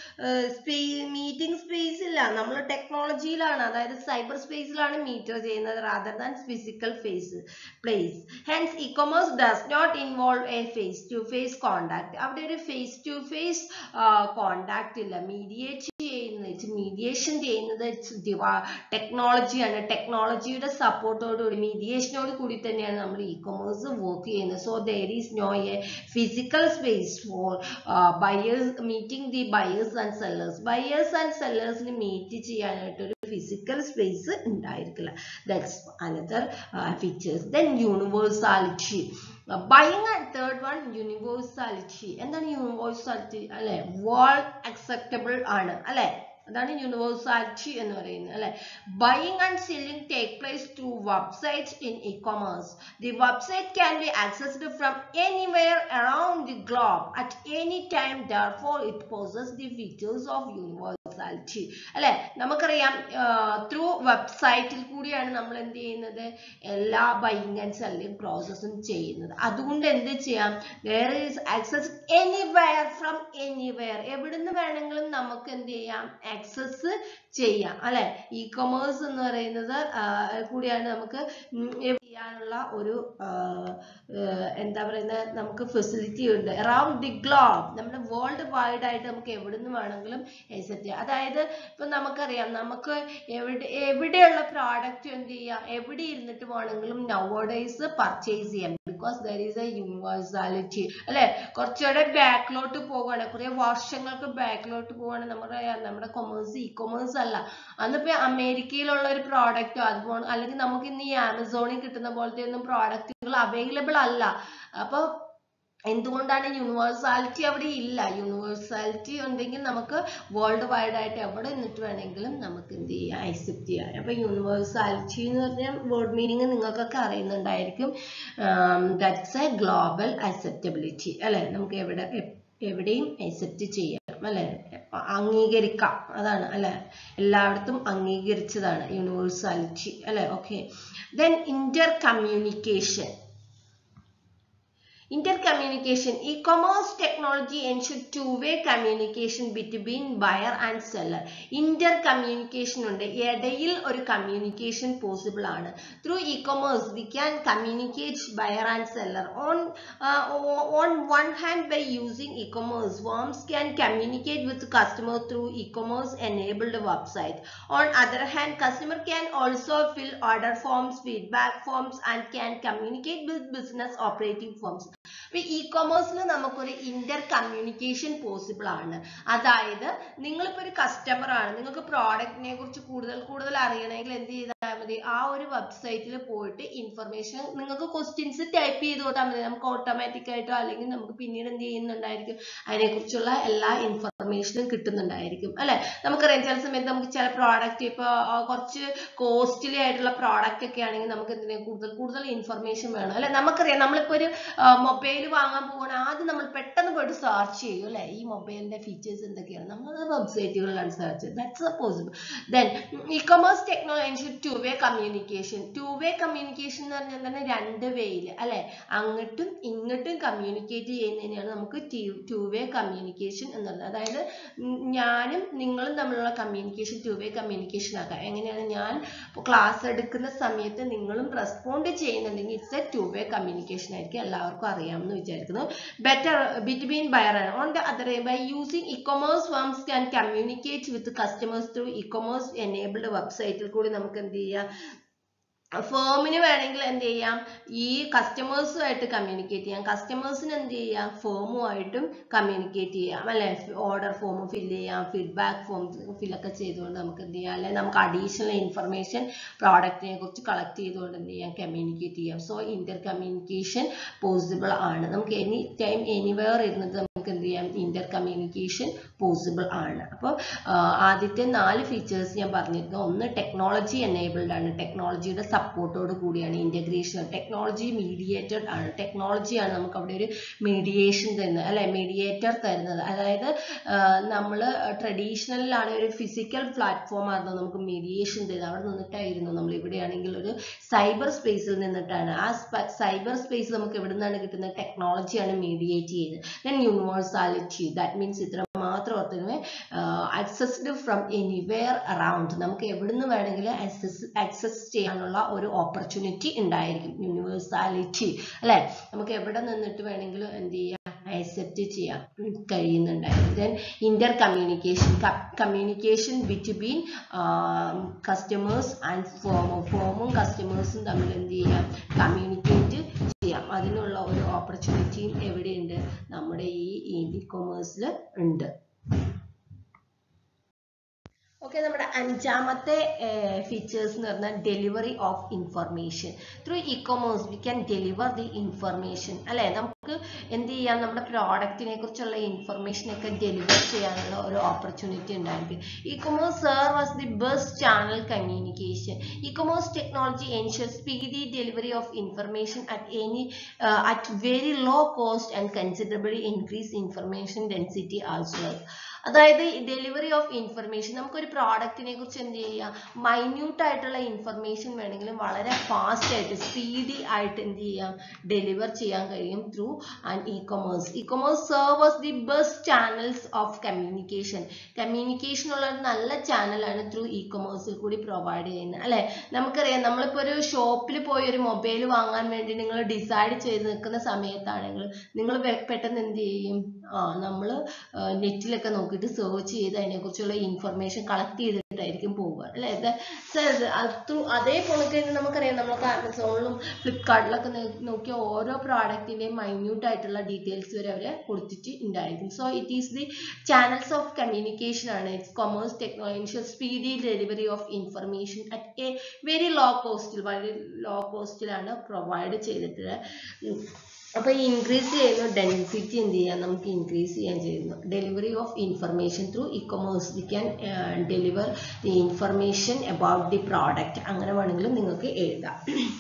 മീറ്റിംഗ് സ്പേസ് ഇല്ല നമ്മൾ ടെക്നോളജിയിലാണ് അതായത് സൈബർ സ്പേസിലാണ് മീറ്റർ ചെയ്യുന്നത് rather than physical face place hence e-commerce does not involve a face to face contact അവിടെ ഒരു ഫേസ് ടു ഫേസ് കോണ്ടാക്ട് ഇല്ല മീഡിയേറ്റ് ചെയ്യുന്നത് മീഡിയേഷൻ ചെയ്യുന്നത് ടെക്നോളജിയാണ് ടെക്നോളജിയുടെ സപ്പോർട്ടോടുകൂടി മീഡിയേഷനോട് കൂടി തന്നെയാണ് നമ്മൾ ഇ കൊമേഴ്സ് വർക്ക് ചെയ്യുന്നത് so there is no a physical space for buyers meeting the buyers and sellers buyers and സെല്ലേഴ്സിന് മീറ്റ് ചെയ്യാനായിട്ട് ഒരു ഫിസിക്കൽ സ്പേസ് ഉണ്ടായിരിക്കില്ല that's another features then universality buying and third one universality എന്താണ് universality അല്ലെ world acceptable ആണ് അല്ലെ അതാണ് universality എന്ന് പറയുന്നത് അല്ലെ buying and selling take place through websites in e-commerce the website can be accessed from anywhere around the globe at any time therefore it possess the features of universality അല്ലെ നമുക്കറിയാം through വെബ്സൈറ്റിൽ കൂടിയാണ് നമ്മൾ എന്ത് ചെയ്യുന്നത് എല്ലാ buying and selling പ്രോസസ്സും ചെയ്യുന്നത് അതുകൊണ്ട് എന്ത് ചെയ്യാം there is access anywhere from anywhere എവിടുന്ന് വേണമെങ്കിലും നമുക്ക് എന്ത് ചെയ്യാം ആക്സസ് ചെയ്യാം അല്ലെ ഇ കൊമേഴ്സ് എന്ന് പറയുന്നത് കൂടിയാണ് നമുക്ക് ചെയ്യാനുള്ള ഒരു എന്താ പറയുന്നത് നമുക്ക് ഫെസിലിറ്റി ഉണ്ട് അറൌണ്ട് ദി ഗ്ലോബ് നമ്മുടെ വേൾഡ് വൈഡ് ആയിട്ട് നമുക്ക് എവിടുന്ന് വേണമെങ്കിലും എക്സെപ്റ്റ് ചെയ്യാം അതായത് ഇപ്പൊ നമുക്കറിയാം നമുക്ക് എവിടെ എവിടെയുള്ള പ്രോഡക്റ്റ് എന്ത് ചെയ്യാം എവിടെ ഇരുന്നിട്ട് വേണമെങ്കിലും നവോഡേസ് പർച്ചേസ് ചെയ്യാം because there is a universality അല്ലെ കുറച്ചുകൂടെ ബാക്കിലോട്ട് പോവുകയാണ് കുറെ വർഷങ്ങൾക്ക് ബാക്കിലോട്ട് പോവുകയാണ് നമ്മുടെ നമ്മുടെ കൊമേഴ്സ് ഇ കൊമേഴ്സ് അല്ല അന്നിപ്പോ അമേരിക്കയിലുള്ള ഒരു പ്രോഡക്റ്റോ അതുപോലെ അല്ലെങ്കിൽ നമുക്ക് ഇന്ന് ഈ ആമസോണിൽ കിട്ടുന്ന പോലത്തെ ഒന്നും പ്രോഡക്റ്റുകൾ അവൈലബിൾ അല്ല അപ്പൊ എന്തുകൊണ്ടാണ് യൂണിവേഴ്സാലിറ്റി അവിടെ ഇല്ല യൂണിവേഴ്സാലിറ്റി ഉണ്ടെങ്കിൽ നമുക്ക് വേൾഡ് വൈഡ് ആയിട്ട് എവിടെ നിന്നിട്ട് വേണമെങ്കിലും നമുക്ക് എന്ത് ചെയ്യാം അക്സെപ്റ്റ് ചെയ്യാം അപ്പൊ യൂണിവേഴ്സാലിറ്റി എന്ന് പറഞ്ഞാൽ വേർഡ് മീനിങ് നിങ്ങൾക്കൊക്കെ അറിയുന്നുണ്ടായിരിക്കും ദാറ്റ്സ് എ ഗ്ലോബൽ അക്സെപ്റ്റബിലിറ്റി അല്ലെ നമുക്ക് എവിടെ എവിടെയും അക്സെപ്റ്റ് ചെയ്യാം അല്ലെ അംഗീകരിക്കാം അതാണ് അല്ലെ എല്ലായിടത്തും അംഗീകരിച്ചതാണ് യൂണിവേഴ്സാലിറ്റി അല്ലെ okay then intercommunication Intercommunication. E-commerce technology ensure two-way communication between buyer and seller. Intercommunication ഉണ്ട് ഇടയിൽ ഒരു communication possible ആണ്. Through e-commerce, we can communicate buyer and seller. On, uh, on one hand, by using e-commerce, firms can communicate with customer through e-commerce enabled website. On other hand, customer can also fill order forms, feedback forms, and can communicate with business operating firms. അപ്പൊ ഇ കൊമേഴ്സിൽ നമുക്കൊരു Inter communication possible ആണ് അതായത് നിങ്ങളിപ്പോ ഒരു customer ആണ് നിങ്ങൾക്ക് പ്രോഡക്റ്റിനെ കുറിച്ച് കൂടുതൽ കൂടുതൽ അറിയണമെങ്കിൽ എന്ത് ചെയ്താൽ മതി ആ ഒരു വെബ്സൈറ്റിൽ പോയിട്ട് ഇൻഫർമേഷൻ നിങ്ങൾക്ക് ക്വസ്റ്റ്യൻസ് ടൈപ്പ് ചെയ്ത് കൊടുത്താൽ മതി നമുക്ക് ഓട്ടോമാറ്റിക് ആയിട്ടോ അല്ലെങ്കിൽ നമുക്ക് പിന്നീട് എന്ത് ചെയ്യുന്നുണ്ടായിരിക്കും അതിനെക്കുറിച്ചുള്ള എല്ലാ ഇൻഫർമേഷൻ ഇൻഫർമേഷനും കിട്ടുന്നുണ്ടായിരിക്കും അല്ലെ നമുക്കറിയാം ചില സമയത്ത് നമുക്ക് ചില പ്രോഡക്റ്റ് ഇപ്പൊ ആ, കുറച്ച് കോസ്റ്റ്ലി ആയിട്ടുള്ള പ്രോഡക്റ്റ് ഒക്കെ ആണെങ്കിൽ നമുക്ക് എന്തിനാ കൂടുതൽ കൂടുതൽ ഇൻഫർമേഷൻ വേണം അല്ലെ നമുക്കറിയാം നമ്മളിപ്പോ ഒരു മൊബൈൽ വാങ്ങാൻ പോകണം ആദ്യം നമ്മൾ പെട്ടെന്ന് പോയിട്ട് സെർച്ച് ചെയ്യും അല്ലെ ഈ മൊബൈലിന്റെ ഫീച്ചേഴ്സ് എന്തൊക്കെയാണ് നമ്മൾ വെബ്സൈറ്റുകളിലാണ് സെർച്ച് ചെയ്യുന്നത് that's possible then e-commerce technology two way communication two way communication എന്ന് പറഞ്ഞാൽ തന്നെ രണ്ട് വേയിൽ അല്ലെ അങ്ങോട്ടും ഇങ്ങോട്ടും കമ്മ്യൂണിക്കേറ്റ് ചെയ്യുന്നതിനെയാണ് നമുക്ക് ടു വേ കമ്മ്യൂണിക്കേഷൻ എന്ന് പറയുന്നത് അതായത് ഉം ഞാനും നിങ്ങളും തമ്മിലുള്ള കമ്മ്യൂണിക്കേഷൻ ടു വേ കമ്മ്യൂണിക്കേഷൻ ആക്കാം എങ്ങനെയാണ് ഞാൻ ക്ലാസ് എടുക്കുന്ന സമയത്ത് നിങ്ങളും റെസ്പോണ്ട് ചെയ്യുന്നുണ്ടെങ്കിൽ it's a two way communication ആയിരിക്കും എല്ലാവർക്കും അറിയാമെന്ന് വിചാരിക്കുന്നു better between buyer and on the other hand by using e-commerce firms can communicate with customers through e-commerce enabled website ൽ കൂടി നമുക്ക് എന്ത് ചെയ്യാം ഫേമിന് വേണമെങ്കിൽ എന്ത് ചെയ്യാം ഈ കസ്റ്റമേഴ്സുമായിട്ട് കമ്മ്യൂണിക്കേറ്റ് ചെയ്യാം കസ്റ്റമേഴ്സിന് എന്ത് ചെയ്യാം ഫേമുമായിട്ടും കമ്മ്യൂണിക്കേറ്റ് ചെയ്യാം അല്ലെ ഓർഡർ ഫോം ഫില്ല് ചെയ്യാം ഫീഡ്ബാക്ക് ഫോം ഫില്ലൊക്കെ ചെയ്തുകൊണ്ട് നമുക്ക് എന്ത് ചെയ്യാം അല്ലെ നമുക്ക് അഡീഷണൽ ഇൻഫർമേഷൻ പ്രോഡക്റ്റിനെ കുറിച്ച് കളക്ട് ചെയ്തുകൊണ്ട് എന്ത് ചെയ്യാം കമ്മ്യൂണിക്കേറ്റ് ചെയ്യാം സോ ഇന്റർ കമ്മ്യൂണിക്കേഷൻ പോസിബിൾ ആണ് നമുക്ക് എനി ടൈം എനിവെയർ ഇരുന്നിട്ട് നമുക്ക് എന്ത് ചെയ്യാം ഇന്റർ കമ്മ്യൂണിക്കേഷൻ പോസിബിൾ ആണ് അപ്പോൾ ആദ്യത്തെ നാല് ഫീച്ചേഴ്സ് ഞാൻ പറഞ്ഞിരുന്നു ഒന്ന് ടെക്നോളജി എനേബിൾഡ് ആണ് ടെക്നോളജിയുടെ സപ്പോർട്ടോട് കൂടിയാണ് ഇന്റഗ്രേഷൻ ടെക്നോളജി മീഡിയേറ്റഡ് ആണ് ടെക്നോളജിയാണ് നമുക്ക് അവിടെ ഒരു മീഡിയേഷൻ തരുന്നത് അല്ലെ മീഡിയേറ്റർ തരുന്നത് അതായത് നമ്മൾ ട്രഡീഷണലിലാണ് ഒരു ഫിസിക്കൽ പ്ലാറ്റ്ഫോം ആയിരുന്നു നമുക്ക് മീഡിയേഷൻ തരുന്നത് അവിടെ നിന്നിട്ടായിരുന്നു നമ്മൾ ഇവിടെയാണെങ്കിൽ ഒരു സൈബർ സ്പേസിൽ നിന്നിട്ടാണ് ആ സൈബർ സ്പേസ് നമുക്ക് എവിടെ നിന്നാണ് കിട്ടുന്നത് ടെക്നോളജിയാണ് മീഡിയേറ്റ് ചെയ്യുന്നത് ദെൻ യൂണിവേഴ്സാലിറ്റി ദാറ്റ് മീൻസ് ഇത്ര മാത്രം ഓർത്തുവേ അക്സസ്ഡ് ഫ്രം എനിവെയർ അറൗണ്ട് നമുക്ക് എവിടുന്ന് വേണമെങ്കിലും അക്സസ് അക്സസ് ചെയ്യാനുള്ള ഒരു ഓപ്പർച്യൂണിറ്റി ഉണ്ടായിരിക്കും യൂണിവേഴ്സാലിറ്റി അല്ലെ നമുക്ക് എവിടെ നിന്നിട്ട് വേണമെങ്കിലും എന്ത് ചെയ്യാം ആക്സെപ്റ്റ് ചെയ്യാൻ കഴിയുന്നുണ്ടായിരുന്നു then intercommunication communication between customers and ഫോമും ഫോമും കസ്റ്റമേഴ്സും തമ്മിൽ എന്ത് ചെയ്യാം കമ്മ്യൂണിക്കേറ്റ് ചെയ്യാം അതിനുള്ള ഒരു ഓപ്പർച്യൂണിറ്റിയും എവിടെയുണ്ട് നമ്മുടെ ഈ ഇ കൊമേഴ്സിൽ ഉണ്ട് ഓക്കെ നമ്മുടെ അഞ്ചാമത്തെ ഫീച്ചേഴ്സ് എന്ന് പറഞ്ഞാൽ delivery of information through e-commerce we can deliver the information അല്ലെ നമുക്ക് എന്ത് ചെയ്യാം നമ്മുടെ പ്രോഡക്റ്റിനെ കുറിച്ചുള്ള ഇൻഫർമേഷൻ ഒക്കെ ഡെലിവർ ചെയ്യാനുള്ള ഒരു ഓപ്പർച്യൂണിറ്റി ഉണ്ടായിരിക്കും e-commerce serve as the best channel communication e-commerce technology ensures speedy delivery of information at any uh, at very low cost and considerably increase information density also അതായത് delivery of information നമുക്കൊരു പ്രോഡക്റ്റിനെ കുറിച്ച് എന്ത് ചെയ്യാം minute ആയിട്ടുള്ള information വേണമെങ്കിലും വളരെ fast ആയിട്ട് സ്പീഡി ആയിട്ട് എന്ത് ചെയ്യാം ഡെലിവർ ചെയ്യാൻ കഴിയും through and E commerce E e-commerce serves the best channels of communication communication ഉള്ള ഒരു നല്ല ചാനലാണ് ത്രൂ ഇ കൊമേഴ്സിൽ കൂടി പ്രൊവൈഡ് ചെയ്യുന്നത് അല്ലെ നമുക്കറിയാം നമ്മളിപ്പോൾ ഒരു ഷോപ്പിൽ പോയി ഒരു മൊബൈൽ വാങ്ങാൻ വേണ്ടി നിങ്ങൾ ഡിസൈഡ് ചെയ്ത് നിൽക്കുന്ന സമയത്താണെങ്കിൽ നിങ്ങൾ പെട്ടെന്ന് എന്ത് ചെയ്യും ആ നമ്മൾ നെറ്റിലൊക്കെ നോക്കിയിട്ട് സെർച്ച് ചെയ്ത് അതിനെക്കുറിച്ചുള്ള ഇൻഫർമേഷൻ കളക്ട് ചെയ്തിട്ടായിരിക്കും പോവുക അല്ലേ ത്രൂ അതേപോലെ തന്നെ നമുക്കറിയാം നമ്മളൊക്കെ ആമസോണിലും ഫ്ലിപ്കാർട്ടിലൊക്കെ നോക്കിയ ഓരോ പ്രോഡക്റ്റിന്റെയും മൈന്യൂട്ട് ആയിട്ടുള്ള ഡീറ്റെയിൽസ് വരെ അവരെ കൊടുത്തിട്ട് ഉണ്ടായിരിക്കും so it is the channels of communication ആണ് it's commerce technology speedy delivery of information at a very low കോസ്റ്റിൽ വളരെ ലോ കോസ്റ്റിലാണ് പ്രൊവൈഡ് ചെയ്തിട്ടുള്ളത് അപ്പൊ ഇൻക്രീസ് ചെയ്യുന്നു ഡെൻസിറ്റി എന്ത് ചെയ്യാം നമുക്ക് ഇൻക്രീസ് ചെയ്യാൻ ചെയ്യുന്നു delivery of information through e-commerce we can deliver the information about the product അങ്ങനെ വേണമെങ്കിലും നിങ്ങൾക്ക് എഴുതാം